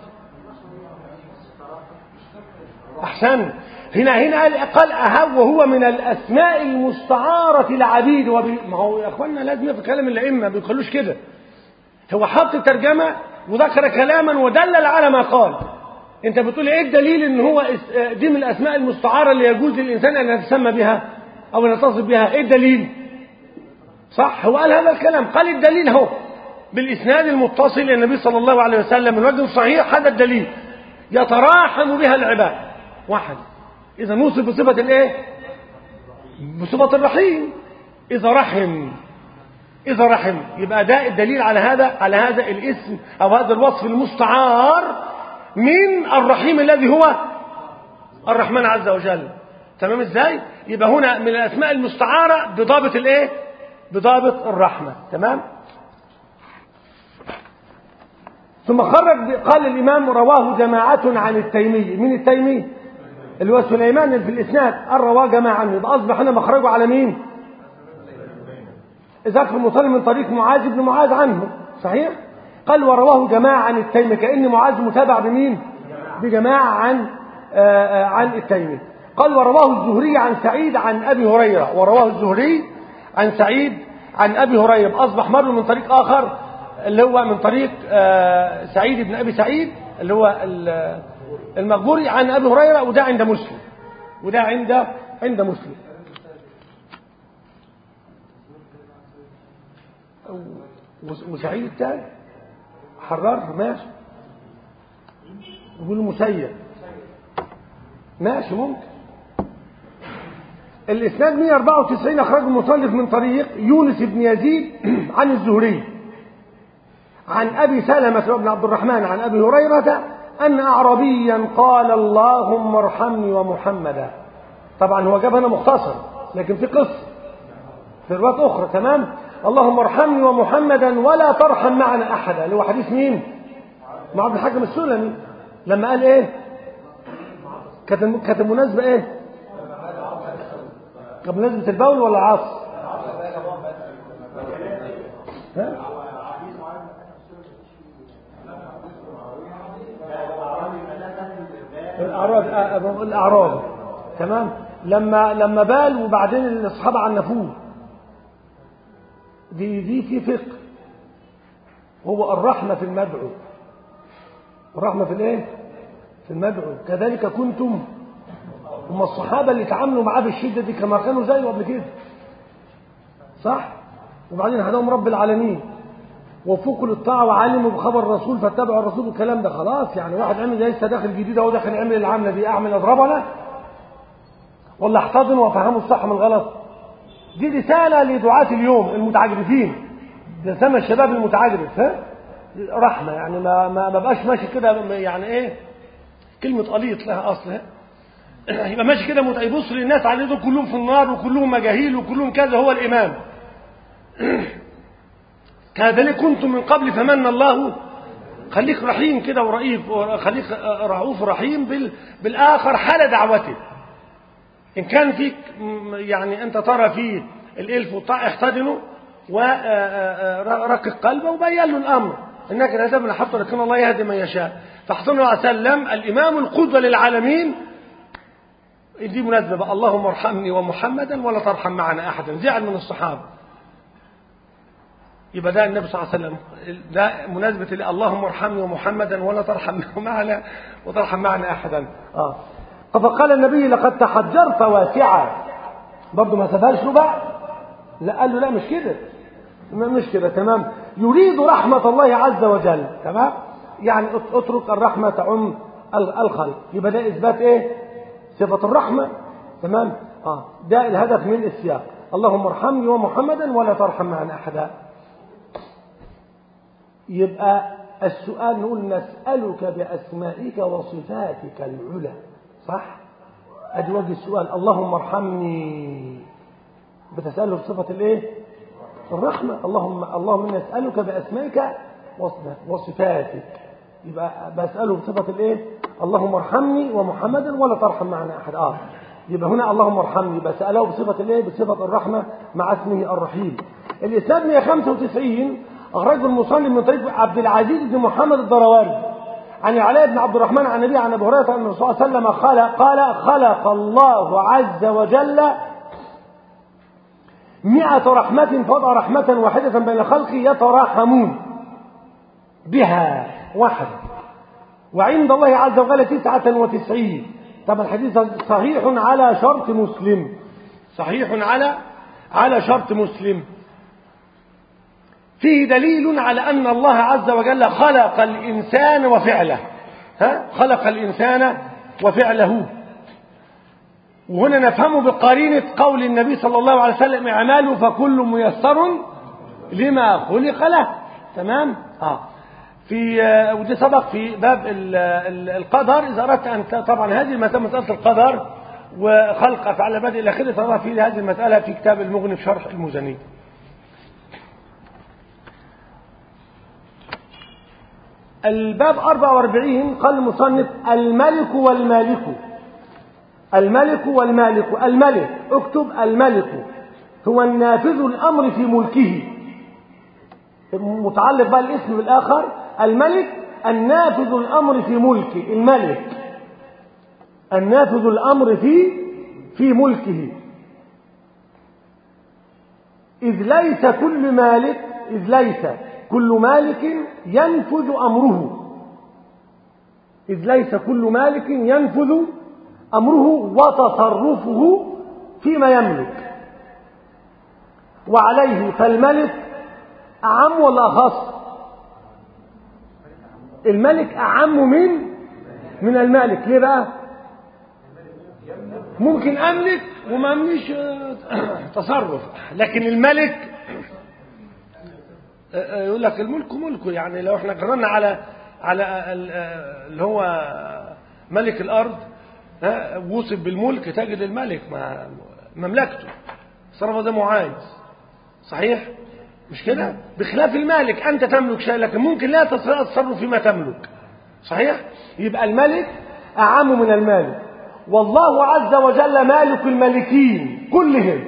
أحسن هنا هنا قال قال أهو وهو من الأسماء المستعارة العبيد وبي... ما هو يا أخوانا لازم في كلام الأئمة ما بيقولوش كده هو حط ترجمة وذكر كلاما ودلل على ما قال انت بتقول ايه الدليل ان هو دي من الاسماء المستعاره اللي يجوز للانسان ان يتسمى بها او ان يتصف بها ايه الدليل صح هو قال هذا الكلام قال الدليل هو بالاسناد المتصل الى النبي صلى الله عليه وسلم من وجه صحيح هذا الدليل يتراحم بها العباد واحد اذا نوصف بصفه الايه بصفه الرحيم اذا رحم إذا رحم يبقى ده الدليل على هذا على هذا الاسم أو هذا الوصف المستعار من الرحيم الذي هو الرحمن عز وجل تمام ازاي يبقى هنا من الأسماء المستعارة بضابط الايه بضابط الرحمة تمام ثم خرج قال الإمام رواه جماعة عن التيمي من التيمي اللي هو سليمان في الإسناد قال رواه جماعة عنه يبقى أصبح هنا مخرجه على مين ذكر المطلب من طريق معاذ بن معاذ عنه صحيح قال ورواه جماعة عن التيمي كأن معاذ متابع بمين بجماعة عن آآ آآ عن التيمي قال ورواه الزهري عن سعيد عن أبي هريرة ورواه الزهري عن سعيد عن أبي هريرة أصبح مر من طريق آخر اللي هو من طريق سعيد بن أبي سعيد اللي هو المغبوري عن أبي هريرة وده عند مسلم وده عند عند مسلم وسعيد الثاني حرار ماشي يقولوا مسيب ماشي ممكن الاسناد 194 اخرجه المصنف من طريق يونس بن يزيد عن الزهري عن ابي سلمه بن عبد الرحمن عن ابي هريره ان اعرابيا قال اللهم ارحمني ومحمدا طبعا هو جاب هنا مختصر لكن في قصه في روايات اخرى تمام اللهم ارحمني ومحمدا ولا ترحم معنا احدا اللي هو حديث مين مع عبد الحكم السلمي لما قال ايه كانت كانت المناسبه ايه كانت مناسبه البول ولا العصر ها الاعراب الاعراب تمام لما لما بال وبعدين الاصحاب عنفوه دي دي في فقه هو الرحمة في المدعو الرحمة في الايه في المدعو كذلك كنتم هم الصحابة اللي تعاملوا معاه بالشدة دي كما كانوا زيه قبل كده صح وبعدين هداهم رب العالمين وفقوا للطاعة وعلموا بخبر الرسول فاتبعوا الرسول والكلام ده خلاص يعني واحد عمل لسه داخل جديد اهو داخل يعمل العملة دي اعمل اضربنا ولا احتضنوا وافهموا الصح من الغلط دي رسالة لدعاة اليوم المتعجرفين ده سمى الشباب المتعجرف ها رحمة يعني ما ما ما بقاش ماشي كده يعني ايه كلمة قليط لها أصل يبقى ماشي كده يبص للناس عليه دول كلهم في النار وكلهم مجاهيل وكلهم كذا هو الإمام كذلك كنتم من قبل فمن الله خليك رحيم كده ورئيف خليك رؤوف رحيم بال بالآخر حال دعوته إن كان فيك يعني أنت ترى فيه الإلف والطاع احتضنه ورقق قلبه وبين له الأمر إنك لا تبنى حتى لكن الله يهدي من يشاء فاحسن الله عليه وسلم الإمام القدوة للعالمين دي مناسبة بقى اللهم ارحمني ومحمدا ولا ترحم معنا أحدا زعل من الصحابة يبقى ده النبي صلى الله عليه وسلم ده مناسبة اللهم ارحمني ومحمدا ولا ترحم معنا وترحم معنا أحدا آه. فقال النبي لقد تحجرت واسعا برضه ما سابهاش له بقى لا قال له لا مش كده مش كده تمام يريد رحمة الله عز وجل تمام يعني اترك الرحمة تعم الخلق يبقى ده إثبات إيه صفة الرحمة تمام آه ده الهدف من السياق اللهم ارحمني ومحمدا ولا ترحم معنا أحدا يبقى السؤال نقول نسألك بأسمائك وصفاتك العلى صح ادي وجه السؤال اللهم ارحمني بتسأله بصفة الايه الرحمة اللهم اللهم نسألك بأسمائك وصفاتك يبقى بسأله بصفة الايه اللهم ارحمني ومحمدا ولا ترحم معنا أحد آخر يبقى هنا اللهم ارحمني يبقى سأله بصفة الايه بصفة الرحمة مع اسمه الرحيم الإسناد 195 أخرجه المصلي من طريق عبد العزيز بن محمد الضرواري عن علاء بن عبد الرحمن عن النبي عن ابي هريره ان الرسول صلى الله عليه وسلم خلق قال خلق الله عز وجل مئة رحمة فوضع رحمة واحدة بين خلقه يتراحمون بها واحد وعند الله عز وجل تسعة وتسعين طبعا الحديث صحيح على شرط مسلم صحيح على على شرط مسلم فيه دليل على أن الله عز وجل خلق الإنسان وفعله ها؟ خلق الإنسان وفعله وهنا نفهم بقرينة قول النبي صلى الله عليه وسلم اعملوا فكل ميسر لما خلق له تمام اه في آه ودي سبق في باب ال ال القدر اذا اردت ان طبعا هذه المساله مساله القدر وخلق افعال العباد الى اخره ترى في هذه المساله في كتاب المغني في شرح المزني الباب 44 قال المصنف الملك والمالك الملك والمالك الملك اكتب الملك هو النافذ الامر في ملكه متعلق بقى الاسم بالاخر الملك النافذ الامر في ملكه الملك النافذ الامر في في ملكه اذ ليس كل مالك اذ ليس كل مالك ينفذ امره اذ ليس كل مالك ينفذ امره وتصرفه فيما يملك وعليه فالملك اعم ولا اخص الملك اعم من من المالك ليه بقى ممكن املك وما امليش تصرف لكن الملك يقول لك الملك ملكه يعني لو احنا قررنا على على اللي هو ملك الارض وصف بالملك تجد الملك مع مملكته صرف زي ما عايز صحيح مش كده بخلاف المالك انت تملك شيء لكن ممكن لا تتصرف فيما تملك صحيح يبقى الملك اعم من المالك والله عز وجل مالك الملكين كلهم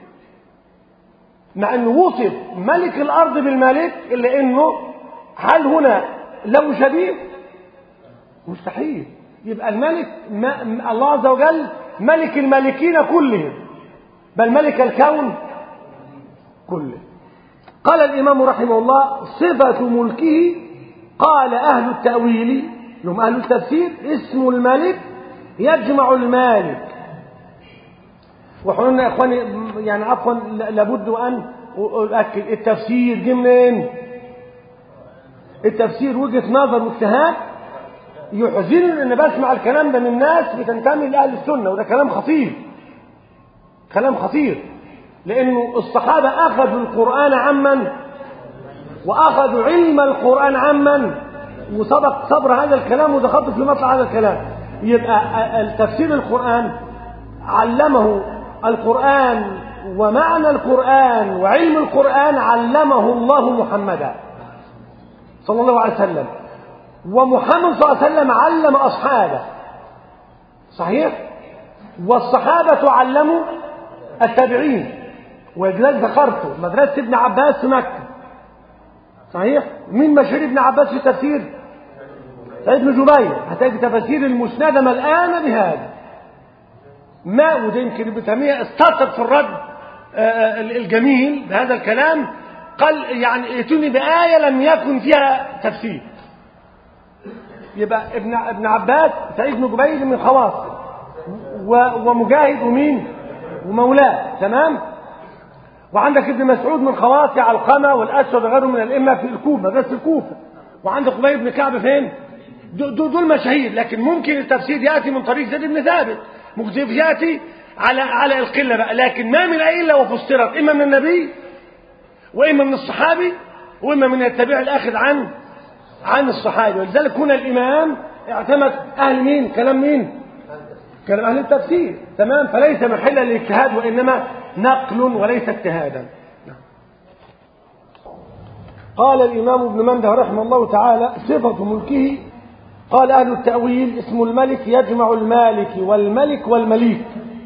مع انه وصف ملك الارض بالملك الا انه هل هنا له شبيه مستحيل يبقى الملك ما الله عز وجل ملك الملكين كلهم بل ملك الكون كله قال الامام رحمه الله صفه ملكه قال اهل التاويل لهم اهل التفسير اسم الملك يجمع المالك وحنا يا اخواني يعني عفوا لابد ان اؤكد التفسير جه منين؟ التفسير وجهه نظر واجتهاد يحزنني ان بسمع الكلام ده من ناس بتنتمي لاهل السنه وده كلام خطير كلام خطير لانه الصحابه اخذوا القران عمن واخذوا علم القران عمن وسبق صبر هذا الكلام ودخلت في مطلع هذا الكلام يبقى التفسير القران علمه القرآن ومعنى القرآن وعلم القرآن علمه الله محمدا صلى الله عليه وسلم ومحمد صلى الله عليه وسلم علم أصحابه صحيح والصحابة علموا التابعين ولذلك ذكرته مدرسة ابن عباس في مكة صحيح مين مشهور ابن عباس في التفسير سيد بن جبير هتجد تفاسير المسندة ملآنة بهذا ما وده يمكن ابن تيميه استطرد في الرد الجميل بهذا الكلام قال يعني ائتوني بآية لم يكن فيها تفسير يبقى ابن ابن عباس سعيد بن جبير من خواص ومجاهد ومين ومولاه تمام وعندك ابن مسعود من خواص علقمه والاسود وغيره من الائمه في الكوفه مدرسه الكوفه وعندك ابي بن كعب فين دول مشاهير لكن ممكن التفسير ياتي من طريق زيد بن ثابت ممكن ياتي على على القله بقى لكن ما من الا وفسرت اما من النبي واما من الصحابي واما من التابع الاخذ عن عن الصحابي ولذلك هنا الامام اعتمد اهل مين كلام مين كلام اهل التفسير تمام فليس محلا للاجتهاد وانما نقل وليس اجتهادا قال الإمام ابن منده رحمه الله تعالى صفة ملكه قال أهل التأويل اسم الملك يجمع المالك والملك والمليك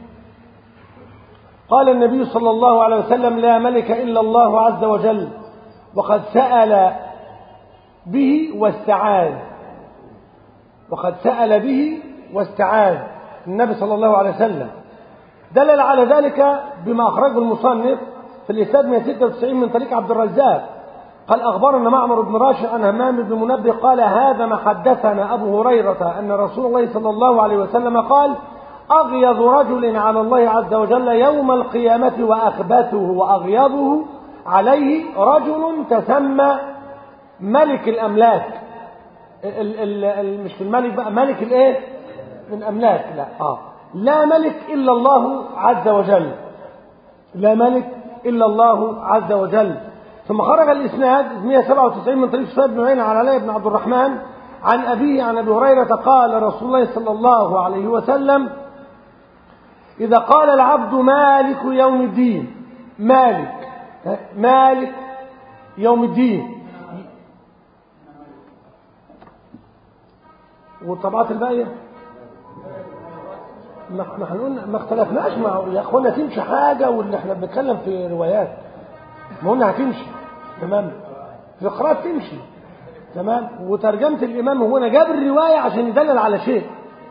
قال النبي صلى الله عليه وسلم لا ملك إلا الله عز وجل وقد سأل به واستعاذ وقد سأل به واستعاذ النبي صلى الله عليه وسلم دلل على ذلك بما أخرجه المصنف في الإسناد 196 من طريق عبد الرزاق قال أخبرنا معمر بن راشد عن همام بن منبه قال هذا ما حدثنا أبو هريرة أن رسول الله صلى الله عليه وسلم قال أغيظ رجل على الله عز وجل يوم القيامة وأخبثه وأغيظه عليه رجل تسمى ملك الأملاك ال ال ال مش الملك بقى ملك الايه من أملاك لا آه لا ملك إلا الله عز وجل لا ملك إلا الله عز وجل ثم خرج الإسناد 197 من طريق سفيان بن عيينة عن علي بن عبد الرحمن عن أبيه عن أبي هريرة قال رسول الله صلى الله عليه وسلم إذا قال العبد مالك يوم الدين مالك مالك يوم الدين والطبعات الباقية ما ما هنقول ما اختلفناش مع يا اخوانا تمشي حاجة واللي احنا بنتكلم في روايات ما قلنا هتمشي تمام في القراءات تمشي تمام وترجمة الإمام هو أنا جاب الرواية عشان يدلل على شيء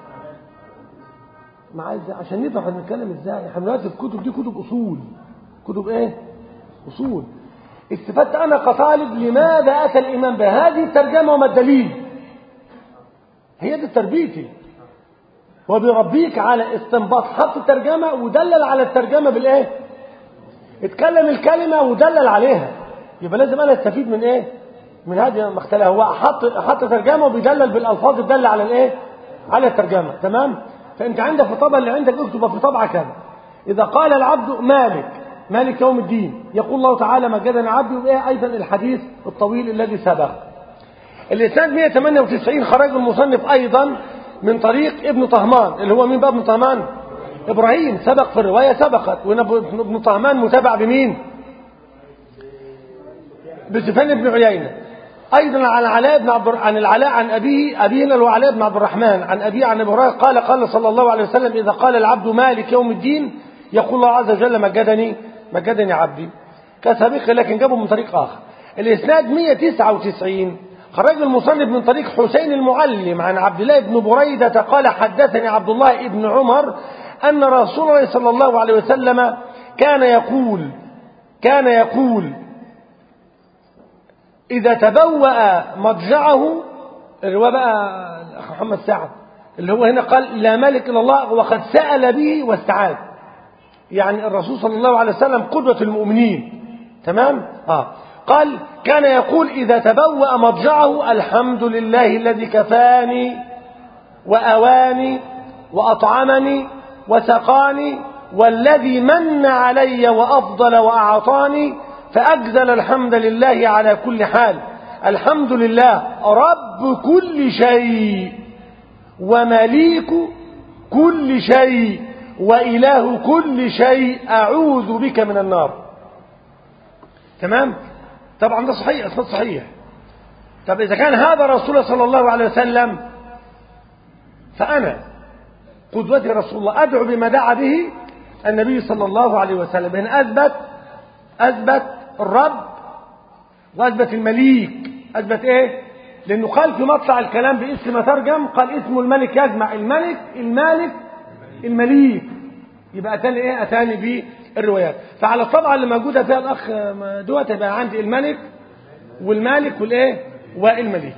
ما عايز عشان نفهم احنا بنتكلم ازاي احنا دلوقتي الكتب دي كتب اصول كتب ايه اصول استفدت انا كطالب لماذا اتى الامام بهذه الترجمه وما الدليل هي دي تربيتي وبيربيك على استنباط حط الترجمه ودلل على الترجمه بالايه اتكلم الكلمه ودلل عليها يبقى لازم انا استفيد من ايه من هذه ما اختلف هو حط حط ترجمه وبيدلل بالالفاظ الداله على الايه على الترجمه تمام فانت عندك في الطبعه اللي عندك اكتب في طبعه كذا اذا قال العبد مالك مالك يوم الدين يقول الله تعالى مجدنا عبدي وايه ايضا الحديث الطويل الذي سبق الاسناد 198 خرج المصنف ايضا من طريق ابن طهمان اللي هو مين بقى ابن طهمان ابراهيم سبق في الروايه سبقت وابن طهمان متابع بمين بسفيان بن عيينه ايضا عن العلاء بن عبد عن العلاء عن ابيه ابينا هو علاء بن عبد الرحمن عن ابيه عن ابي هريره قال قال صلى الله عليه وسلم اذا قال العبد مالك يوم الدين يقول الله عز وجل مجدني مجدني عبدي كسابق لكن جابه من طريق اخر الاسناد 199 خرج المصنف من طريق حسين المعلم عن عبد الله بن بريدة قال حدثني عبد الله بن عمر أن رسول الله صلى الله عليه وسلم كان يقول كان يقول إذا تبوأ مضجعه الرواية بقى الأخ محمد سعد اللي هو هنا قال لا ملك إلا الله وقد سأل به واستعاذ يعني الرسول صلى الله عليه وسلم قدوة المؤمنين تمام آه قال كان يقول إذا تبوأ مضجعه الحمد لله الذي كفاني وأواني وأطعمني وسقاني والذي من علي وأفضل وأعطاني فأجزل الحمد لله على كل حال الحمد لله رب كل شيء ومليك كل شيء وإله كل شيء أعوذ بك من النار تمام طبعا ده صحيح اسناد صحيح طب إذا كان هذا رسول صلى الله عليه وسلم فأنا قدوتي رسول الله أدعو بما دعا به النبي صلى الله عليه وسلم هنا أثبت أثبت الرب وأثبت المليك أثبت إيه لأنه قال في مطلع الكلام باسم ما ترجم قال اسم الملك يجمع الملك المالك المليك يبقى أتاني إيه أتاني بالروايات فعلى الطبعة اللي موجودة فيها الأخ دوت يبقى عندي الملك والمالك والإيه والمليك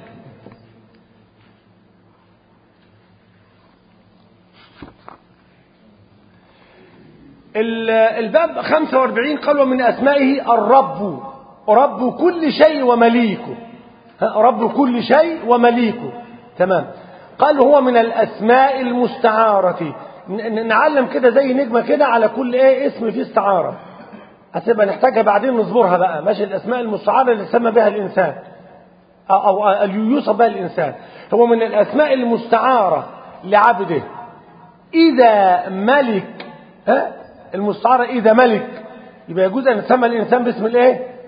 الباب 45 قال ومن أسمائه الرب رب كل شيء ومليكه رب كل شيء ومليكه تمام قال هو من الأسماء المستعارة نعلم كده زي نجمة كده على كل ايه اسم فيه استعارة هتبقى نحتاجها بعدين نصبرها بقى ماشي الأسماء المستعارة اللي سمى بها الإنسان أو, أو يوصف بها الإنسان هو من الأسماء المستعارة لعبده إذا ملك ها المستعارة إذا ملك يبقى يجوز أن يسمى الإنسان باسم الإيه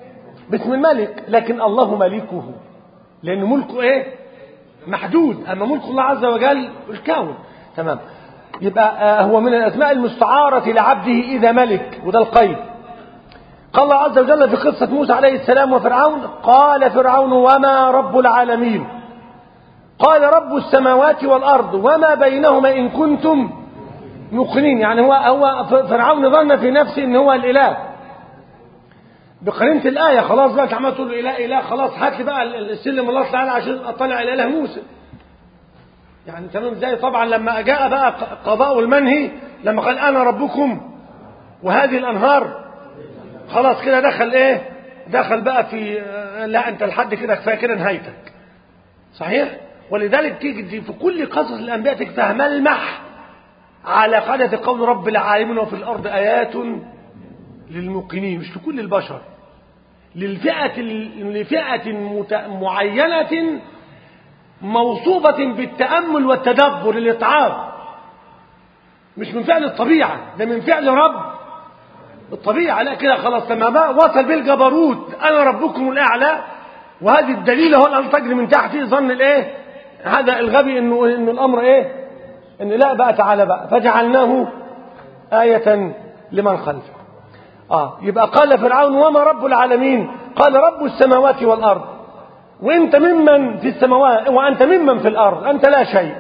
باسم الملك لكن الله ملكه لأن ملكه إيه محدود أما ملك الله عز وجل الكون تمام يبقى هو من الأسماء المستعارة لعبده إذا ملك وده القيد قال الله عز وجل في قصة موسى عليه السلام وفرعون قال فرعون وما رب العالمين قال رب السماوات والأرض وما بينهما إن كنتم موقنين يعني هو هو فرعون ظن في نفسه ان هو الاله بقرينه الايه خلاص بقى انت عمال تقول له اله اله خلاص هات لي بقى السلم الله تعالى عشان اطلع على اله موسى يعني تمام زي طبعا لما جاء بقى قضاء المنهي لما قال انا ربكم وهذه الانهار خلاص كده دخل ايه دخل بقى في لا انت لحد كده كفايه كده نهايتك صحيح ولذلك تيجي في كل قصص الانبياء تكفيها ملمح على قاعدة قول رب العالمين وفي الأرض آيات للموقنين مش لكل البشر للفئة لفئة معينة موصوفة بالتأمل والتدبر الإطعام مش من فعل الطبيعة ده من فعل رب الطبيعة لا كده خلاص لما بقى وصل بالجبروت أنا ربكم الأعلى وهذه الدليل هو الأرض تجري من تحتي ظن الإيه هذا الغبي إنه إنه الأمر إيه ان لا بقى تعالى بقى فجعلناه آية لمن خلفه آه يبقى قال فرعون وما رب العالمين قال رب السماوات والأرض وانت ممن في السماوات وانت ممن في الأرض أنت لا شيء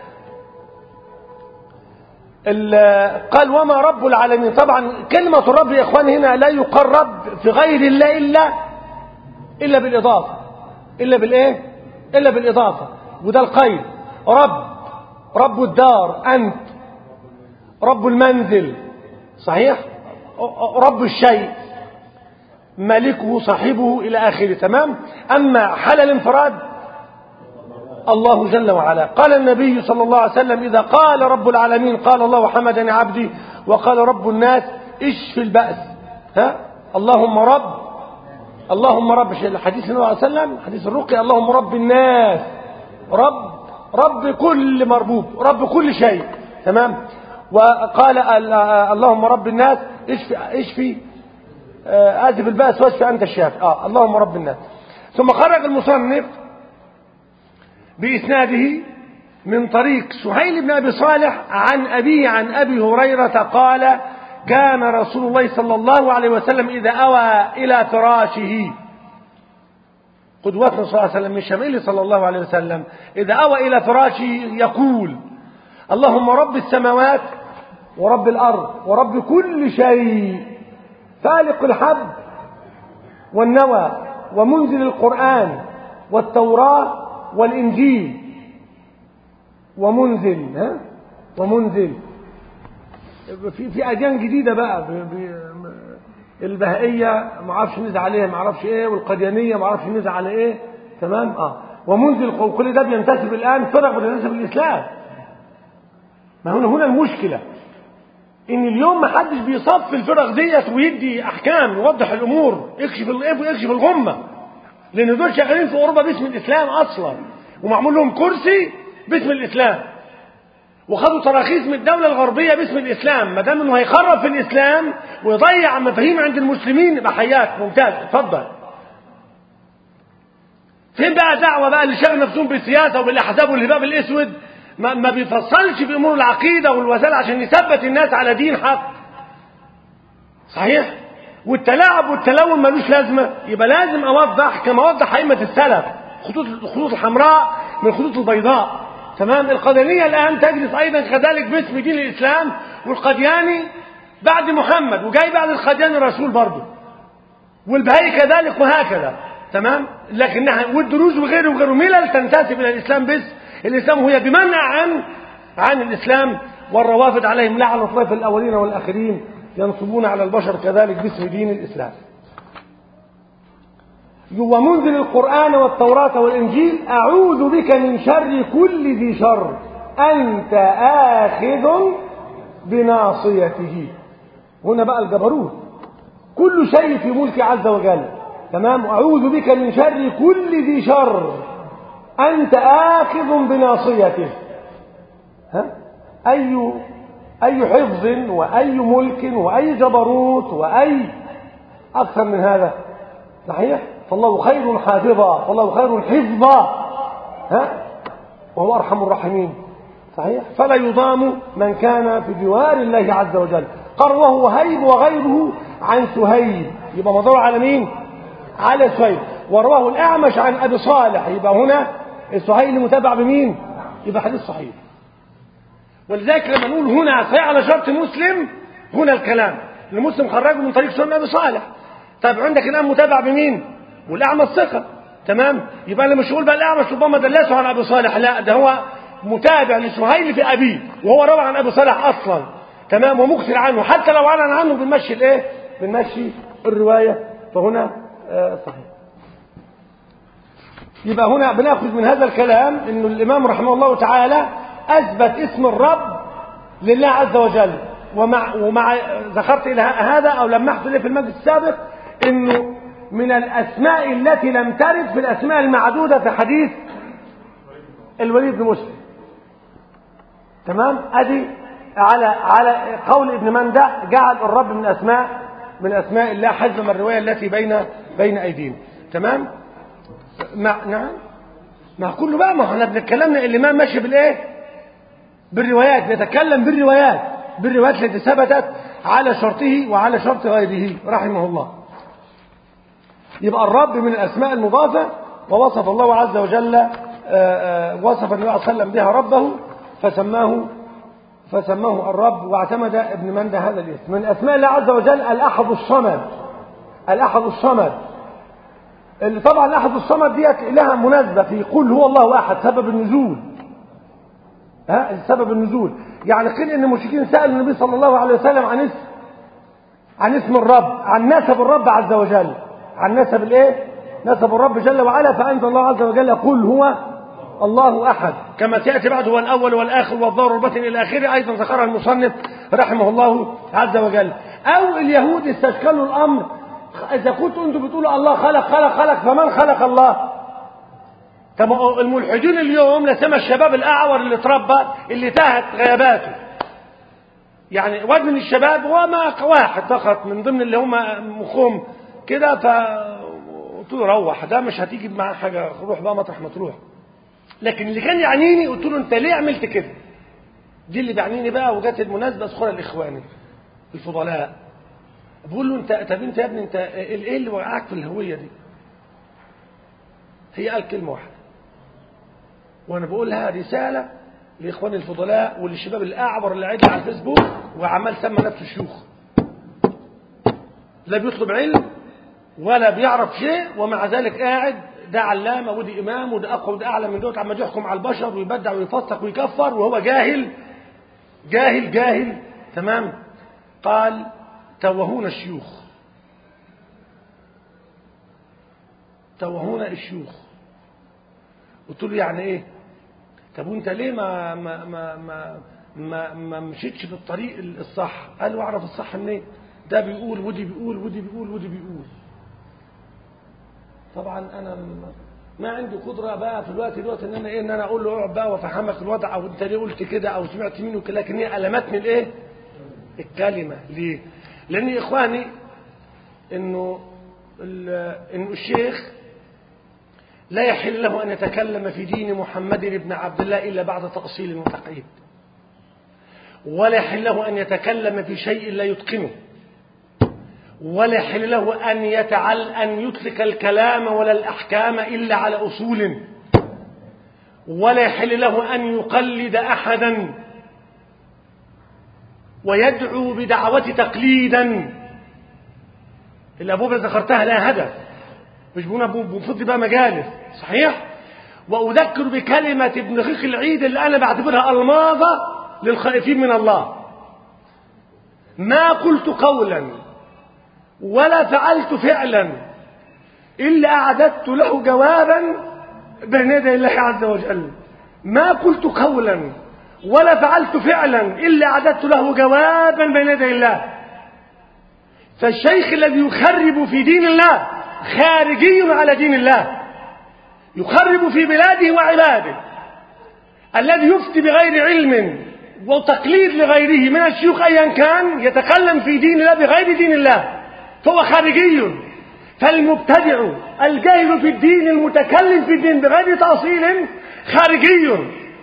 قال وما رب العالمين طبعا كلمة الرب يا إخوان هنا لا يقال رب في غير الله إلا إلا بالإضافة إلا بالإيه إلا بالإضافة وده القيد رب رب الدار أنت رب المنزل صحيح رب الشيء ملكه صاحبه إلى آخره تمام أما حال الانفراد الله جل وعلا قال النبي صلى الله عليه وسلم إذا قال رب العالمين قال الله حمدني عبدي وقال رب الناس اشفي البأس ها اللهم رب اللهم رب الحديث النبي صلى الله عليه وسلم حديث الرقي اللهم رب الناس رب رب كل مربوب رب كل شيء تمام وقال اللهم رب الناس اشفي اشفي آسف البأس واشفي أنت الشافي آه اللهم رب الناس ثم خرج المصنف بإسناده من طريق سهيل بن أبي صالح عن أبيه عن أبي هريرة قال كان رسول الله صلى الله عليه وسلم إذا أوى إلى فراشه قدوتنا صلى الله عليه وسلم من شميل صلى الله عليه وسلم إذا أوى إلى فراشه يقول اللهم رب السماوات ورب الأرض ورب كل شيء فالق الحب والنوى ومنزل القرآن والتوراة والإنجيل ومنزل ها ومنزل في في أديان جديدة بقى البهائية ما اعرفش نزع عليها ما اعرفش ايه والقديانية ما اعرفش نزع على ايه تمام اه ومنزل كل ده بينتسب الان فرق بتنتسب الاسلام ما هنا هنا المشكلة ان اليوم ما حدش بيصف الفرق ديت ويدي احكام يوضح الامور يكشف يكشف الغمة لان دول شغالين في اوروبا باسم الاسلام اصلا ومعمول لهم كرسي باسم الاسلام وخدوا تراخيص من الدولة الغربية باسم الإسلام ما دام إنه هيخرب في الإسلام ويضيع مفاهيم عند المسلمين يبقى حياك ممتاز اتفضل فين بقى دعوة بقى اللي شغل نفسهم بالسياسة وبالأحزاب والهباب الأسود ما, ما بيفصلش في أمور العقيدة والوسائل عشان يثبت الناس على دين حق صحيح والتلاعب والتلون ملوش لازمة يبقى لازم أوضح كما وضح أئمة السلف خطوط الخطوط الحمراء من الخطوط البيضاء تمام القدنية الآن تجلس أيضا كذلك باسم دين الإسلام والقدياني بعد محمد وجاي بعد القدياني الرسول برضه والبهائي كذلك وهكذا تمام لكنها والدروز وغيره وغيره ملل تنتسب إلى الإسلام بس الإسلام هي بمنع عن عن الإسلام والروافد عليهم لعن الطائف الأولين والآخرين ينصبون على البشر كذلك باسم دين الإسلام ومنزل القرآن والتوراة والإنجيل أعوذ بك من شر كل ذي شر أنت آخذ بناصيته هنا بقى الجبروت كل شيء في ملك عز وجل تمام أعوذ بك من شر كل ذي شر أنت آخذ بناصيته ها؟ أي أي حفظ وأي ملك وأي جبروت وأي أكثر من هذا صحيح فالله خير حافظا فالله خير حفظا ها وهو أرحم الراحمين صحيح فلا يضام من كان في جوار الله عز وجل قال وهو هيب وغيره عن سهيل يبقى مدور على مين على سهيل ورواه الأعمش عن أبي صالح يبقى هنا سهيل متابع بمين يبقى حديث صحيح ولذلك لما نقول هنا صحيح على شرط مسلم هنا الكلام المسلم خرجه من طريق سنة أبي صالح طيب عندك الآن متابع بمين والأعمى ثقة تمام يبقى انا مش هقول بقى الاعمش ربما دلسه عن ابي صالح لا ده هو متابع لسهيل في ابيه وهو روى عن ابي صالح اصلا تمام ومكثر عنه حتى لو اعلن عنه بنمشي الايه بنمشي الروايه فهنا آه صحيح يبقى هنا بناخذ من هذا الكلام انه الامام رحمه الله تعالى اثبت اسم الرب لله عز وجل ومع ومع ذكرت الى هذا او لمحت اليه في المجلس السابق انه من الأسماء التي لم ترد في الأسماء المعدودة في حديث الوليد بن مسلم تمام أدي على على قول ابن مندى جعل الرب من أسماء من أسماء الله حجم من الرواية التي بين بين أيدينا تمام مع نعم مع كله بقى ما احنا بنتكلمنا الإمام ماشي بالإيه بالروايات نتكلم بالروايات بالروايات التي ثبتت على شرطه وعلى شرط غيره رحمه الله يبقى الرب من الأسماء المضافة ووصف الله عز وجل آآ آآ وصف النبي صلى الله عليه وسلم بها ربه فسماه فسماه الرب واعتمد ابن مندى هذا الاسم من أسماء الله عز وجل الأحد الصمد الأحد الصمد اللي طبعا الأحد الصمد ديت لها مناسبة في قل هو الله أحد سبب النزول ها سبب النزول يعني قيل ان المشركين سالوا النبي صلى الله عليه وسلم عن اسم عن اسم الرب عن نسب الرب عز وجل عن نسب الايه نسب الرب جل وعلا فانزل الله عز وجل قل هو الله احد كما سياتي بعد هو الاول والاخر والظاهر والباطن الى اخره ايضا ذكرها المصنف رحمه الله عز وجل او اليهود استشكلوا الامر اذا كنتوا انتم بتقولوا الله خلق خلق خلق فمن خلق الله طب الملحدين اليوم لسما الشباب الاعور اللي اتربى اللي تاهت غياباته يعني واد من الشباب وما واحد فقط من ضمن اللي هم مخهم كده ف قلت له روح ده مش هتيجي معاه حاجه روح بقى مطرح ما تروح لكن اللي كان يعنيني قلت له انت ليه عملت كده دي اللي بيعنيني بقى وجت المناسبه اذكرها لاخواني الفضلاء بقول له انت طب انت يا ابني انت ايه اللي وقعك في الهويه دي هي قال كلمه واحده وانا بقولها رساله لاخواني الفضلاء وللشباب الاعبر اللي قاعد على الفيسبوك وعمال سمى نفسه شيوخ لا بيطلب علم ولا بيعرف شيء ومع ذلك قاعد ده علامه ودي امام وده اقوى وده اعلى من دوت عمال يحكم على البشر ويبدع ويفسق ويكفر وهو جاهل جاهل جاهل تمام قال توهون الشيوخ توهون الشيوخ قلت له يعني ايه طب وانت ليه ما ما ما ما ما, ما مشيتش في الطريق الصح قال له اعرف الصح منين ده بيقول ودي بيقول ودي بيقول ودي بيقول طبعا انا ما عندي قدره بقى في الوقت دوت ان انا ايه ان انا اقول له اقعد بقى وافهمك الوضع او انت ليه قلت كده او سمعت منه كده لكن هي المتني الايه الكلمه ليه لان يا اخواني انه انه الشيخ لا يحل له ان يتكلم في دين محمد بن عبد الله الا بعد تاصيل وتقعيد ولا يحل له ان يتكلم في شيء لا يتقنه ولا يحل له أن يتعل أن يطلق الكلام ولا الأحكام إلا على أصول ولا يحل له أن يقلد أحدا ويدعو بدعوة تقليدا الأبواب اللي ذكرتها لا هدف مش بقول بنفض بقى مجالس صحيح وأذكر بكلمة ابن خيخ العيد اللي أنا بعتبرها ألماظة للخائفين من الله ما قلت قولا ولا فعلت فعلا إلا أعددت له جوابا بين يدي الله عز وجل ما قلت قولا ولا فعلت فعلا إلا أعددت له جوابا بين يدي الله فالشيخ الذي يخرب في دين الله خارجي على دين الله يخرب في بلاده وعباده الذي يفتي بغير علم وتقليد لغيره من الشيوخ أيا كان يتكلم في دين الله بغير دين الله فهو خارجي فالمبتدع الجاهل في الدين المتكلم في الدين بغير تأصيل خارجي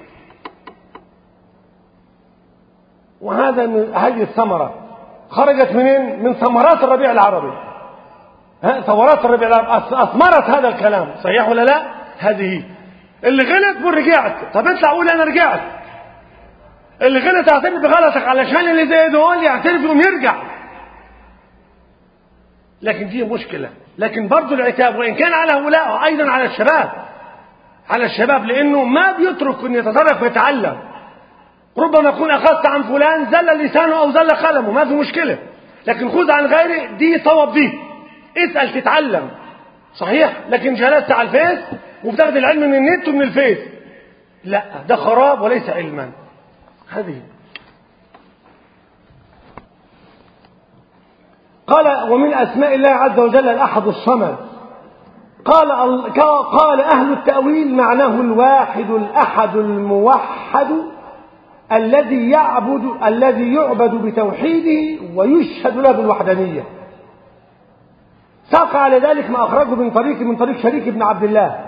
وهذا من هذه الثمرة خرجت منين؟ من ثمرات الربيع العربي ها ثمرات الربيع العربي أثمرت هذا الكلام صحيح ولا لا؟ هذه اللي غلط قول رجعت طب اطلع قول أنا رجعت اللي غلط اعترف بغلطك علشان اللي زي دول يعترف يقوم يرجع لكن دي مشكلة لكن برضه العتاب وإن كان على هؤلاء أيضا على الشباب على الشباب لأنه ما بيترك أن يتدرج ويتعلم ربما يكون أخذت عن فلان زل لسانه أو زل قلمه ما في مشكلة لكن خذ عن غيره دي صوب دي اسأل تتعلم صحيح لكن جلست على الفيس وبتاخد العلم من النت ومن الفيس لا ده خراب وليس علما هذه قال ومن أسماء الله عز وجل الأحد الصمد قال قال أهل التأويل معناه الواحد الأحد الموحد الذي يعبد الذي يعبد بتوحيده ويشهد له بالوحدانية ساق على ذلك ما أخرجه من طريق من طريق شريك ابن عبد الله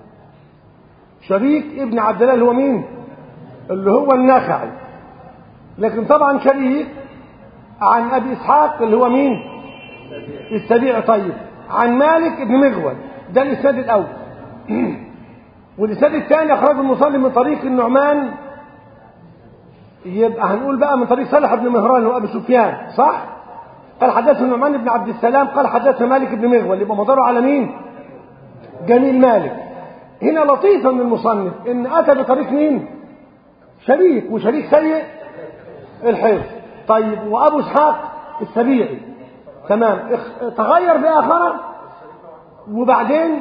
شريك ابن عبد الله اللي هو مين اللي هو النخعي لكن طبعا شريك عن أبي إسحاق اللي هو مين السبيع طيب عن مالك بن مغول ده الإسناد الأول والإسناد الثاني أخرجه المصلي من طريق النعمان يبقى هنقول بقى من طريق صالح بن مهران اللي هو أبي سفيان صح؟ قال حدثنا النعمان بن عبد السلام قال حدثنا مالك بن مغول يبقى مداره على مين؟ جميل مالك هنا لطيفة من المصنف إن أتى بطريق مين؟ شريك وشريك سيء الحفظ طيب وأبو إسحاق السبيعي تمام تغير بآخره وبعدين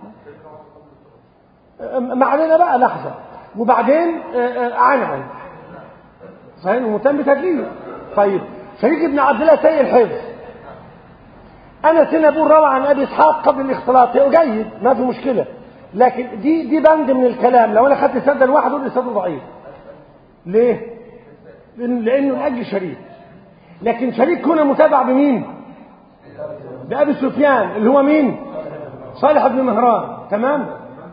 ما علينا بقى لحظة وبعدين عنعن صحيح ومهتم بتدليله طيب شريك ابن عبد الله سيء الحفظ أنا سنة بقول روى عن أبي إسحاق قبل الاختلاط جيد ما في مشكلة لكن دي دي بند من الكلام لو أنا خدت السند الواحد أقول السند ضعيف ليه؟ لأنه لأجل شريك لكن شريك هنا متابع بمين؟ بأبي سفيان اللي هو مين؟ صالح بن مهران تمام؟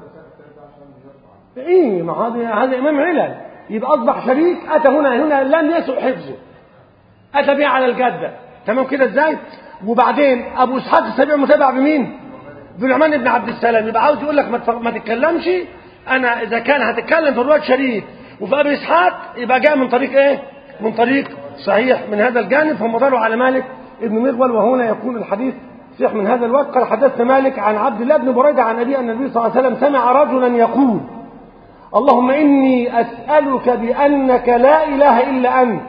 ايه ما هذا هذا امام علل يبقى اصبح شريك اتى هنا هنا لم يسع حفظه اتى به على الجده تمام كده ازاي وبعدين ابو اسحاق السبيع متابع بمين بنعمان بن عبد السلام يبقى عاوز يقول لك ما ما تتكلمش انا اذا كان هتتكلم في روايه شريك وفي ابي اسحاق يبقى جاء من طريق ايه من طريق صحيح من هذا الجانب فهم ضلوا على مالك ابن مغول وهنا يكون الحديث صحيح من هذا الوقت قال حدثنا مالك عن عبد الله بن بريده عن ابي ان النبي صلى الله عليه وسلم سمع رجلا يقول اللهم إني أسألك بأنك لا إله إلا أنت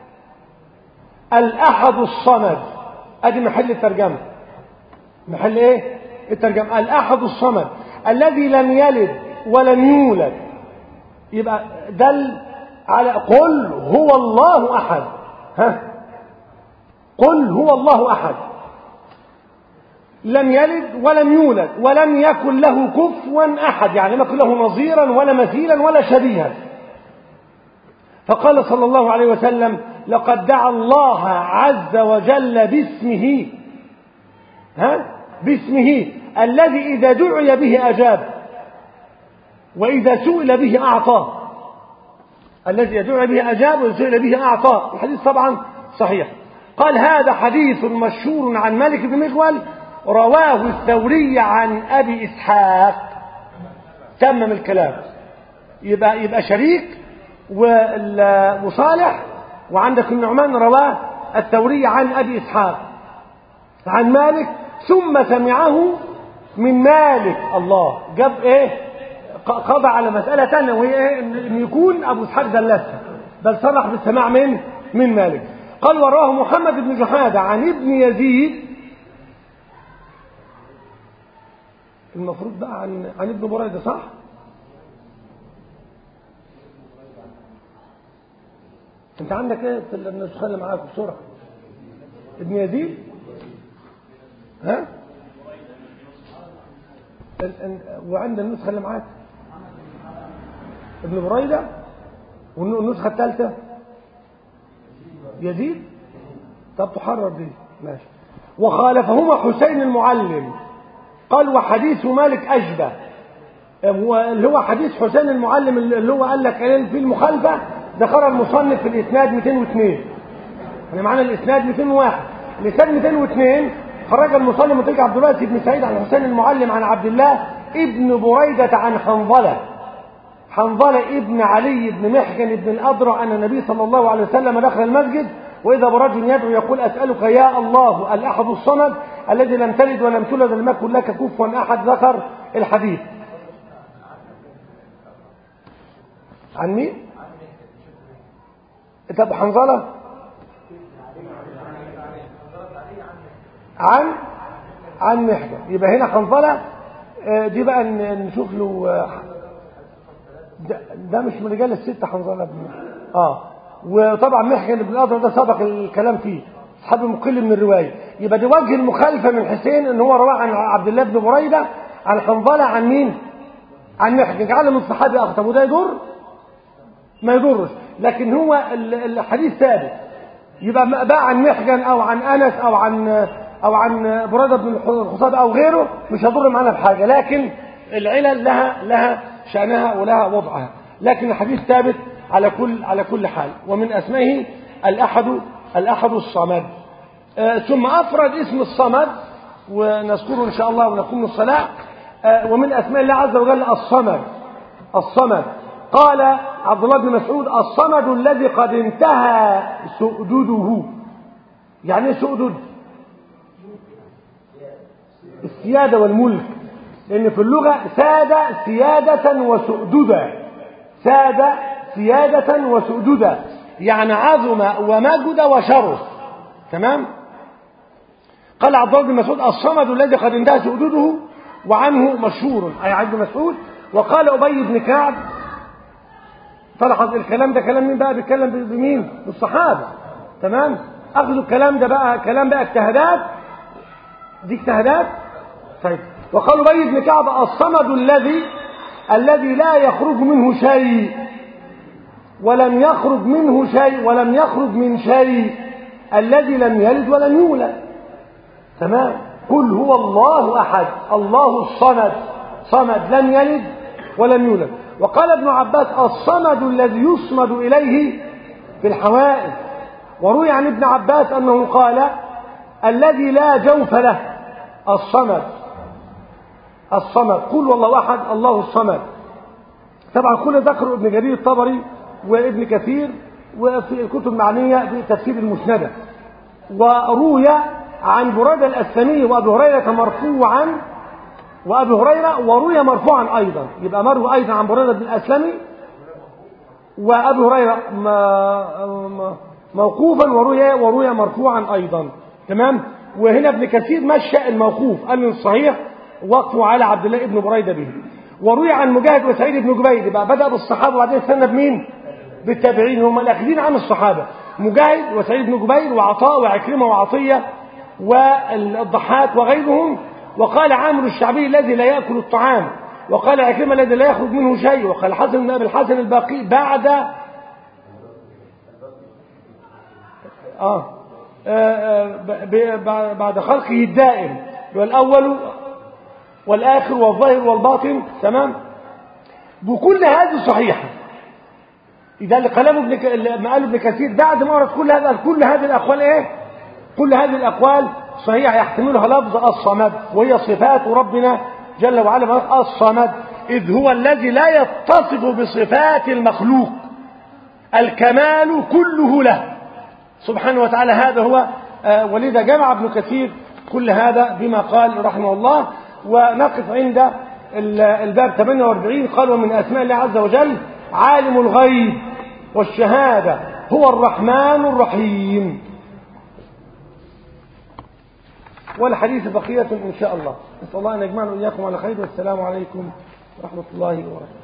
الأحد الصمد أدي محل الترجمة محل إيه الترجمة الأحد الصمد الذي لم يلد ولم يولد يبقى دل على قل هو الله أحد ها قل هو الله أحد لم يلد ولم يولد ولم يكن له كفوا أحد يعني لم يكن له نظيرا ولا مثيلا ولا شبيها فقال صلى الله عليه وسلم لقد دعا الله عز وجل باسمه ها باسمه الذي إذا دعي به أجاب وإذا سئل به أعطاه الذي دعي به أجاب وإذا سئل به أعطاه الحديث طبعا صحيح قال هذا حديث مشهور عن مالك بن مغول رواه الثوري عن أبي إسحاق تمم الكلام يبقى يبقى شريك وصالح وعندك النعمان رواه الثوري عن أبي إسحاق عن مالك ثم سمعه من مالك الله جاب ايه قضى على مسألة ثانية وهي ايه ان يكون ابو اسحاق دلسها بل صرح بالسماع من من مالك قال وراه محمد بن جحادة عن ابن يزيد المفروض بقى عن عن ابن بريدة صح؟ انت عندك ايه في النسخه اللي معاك بسرعه ابن يزيد ها وعند النسخه اللي معاك ابن بريده والنسخه الثالثه يزيد طب تحرر دي ماشي وخالفهما حسين المعلم قال وحديث مالك أشبه اللي هو حديث حسين المعلم اللي هو قال لك في المخالفة ذكر المصنف في الإسناد 202 احنا معانا الإسناد 201 الإسناد 202 خرج المصنف من عبد الله بن سعيد عن حسين المعلم عن عبد الله ابن بريدة عن حنظلة حنظلة ابن علي بن محجن ابن الأضرع أن النبي صلى الله عليه وسلم دخل المسجد وإذا برجل يدعو يقول أسألك يا الله الأحد الصمد الذي لم تلد ولم تولد ولم يكن لك كفوا أحد ذكر الحديث عن مين؟ طب حنظلة عن عن محجن يبقى هنا حنظلة دي بقى نشوف له ده, ده مش من رجال الستة حنظلة بن اه وطبعا محجن بن الأضرع ده سبق الكلام فيه أصحاب مقل من الرواية يبقى دي وجه المخالفة من حسين ان هو رواه عن عبد الله بن بريدة عن حنظلة عن مين؟ عن محجن جعله من الصحابي أخطب وده يضر؟ ما يضرش لكن هو الحديث ثابت يبقى بقى عن محجن أو عن أنس أو عن أو عن بريدة بن الخصاب أو غيره مش هيضر معانا بحاجة لكن العلل لها لها شأنها ولها وضعها لكن الحديث ثابت على كل على كل حال ومن اسمائه الأحد الأحد الصمد آه ثم أفرد اسم الصمد ونذكره إن شاء الله ونقوم الصلاة آه ومن أسماء الله عز وجل الصمد الصمد قال عبد الله بن مسعود الصمد الذي قد انتهى سؤدده يعني ايه سؤدد السيادة والملك لأن في اللغة ساد سيادة وسؤددا ساد سيادة وسؤددا يعني عظم ومجد وشرف تمام قال عبد الله بن مسعود الصمد الذي قد انتهى سؤدده وعنه مشهور أي عبد مسعود وقال أبي بن كعب فلاحظ الكلام ده كلام مين بقى بيتكلم بمين بالصحابة تمام أخذوا الكلام ده بقى كلام بقى اجتهادات دي اجتهادات طيب وقال أبي بن كعب الصمد الذي الذي لا يخرج منه شيء ولم يخرج منه شيء ولم يخرج من شيء الذي لم يلد ولم يولد تمام قل هو الله أحد الله الصمد صمد لم يلد ولم يولد وقال ابن عباس الصمد الذي يصمد إليه في الحوائج وروي عن ابن عباس أنه قال الذي لا جوف له الصمد الصمد قل والله أحد الله الصمد طبعا كل ذكر ابن جرير الطبري وابن كثير وفي الكتب المعنية في تفسير المسندة وروي عن بريدة الأسلمي وأبي هريرة مرفوعا وأبي هريرة وروي مرفوعا أيضا يبقى مروي أيضا عن بريدة بن الأسلمي وأبي هريرة موقوفا وروي وروي مرفوعا أيضا تمام وهنا ابن كثير مشى الموقوف قال من الصحيح وقفوا على عبد الله بن بريدة به وروي عن مجاهد وسعيد بن جبير بقى بدأ بالصحابة وبعدين استنى بمين بالتابعين هم الأخذين عن الصحابة مجاهد وسعيد بن جبير وعطاء وعكرمة وعطية والضحاك وغيرهم وقال عامر الشعبي الذي لا يأكل الطعام وقال عكرمة الذي لا يخرج منه شيء وقال حسن بن أبي الحسن الباقي بعد آه, آه بعد خلقه الدائم والأول والآخر والظاهر والباطن تمام بكل هذه صحيحة إذا اللي قلمه ابن ك... ما قاله ابن كثير بعد ما ورد كل هذا كل هذه الأقوال إيه؟ كل هذه الأقوال صحيحة يحتملها لفظ الصمد وهي صفات ربنا جل وعلا الصمد إذ هو الذي لا يتصف بصفات المخلوق الكمال كله له سبحانه وتعالى هذا هو آه ولذا جمع ابن كثير كل هذا بما قال رحمه الله ونقف عند الباب 48 قال ومن أسماء الله عز وجل عالم الغيب والشهادة هو الرحمن الرحيم والحديث بقية إن شاء الله نسأل الله أن يجمعنا وإياكم على خير والسلام عليكم ورحمة الله وبركاته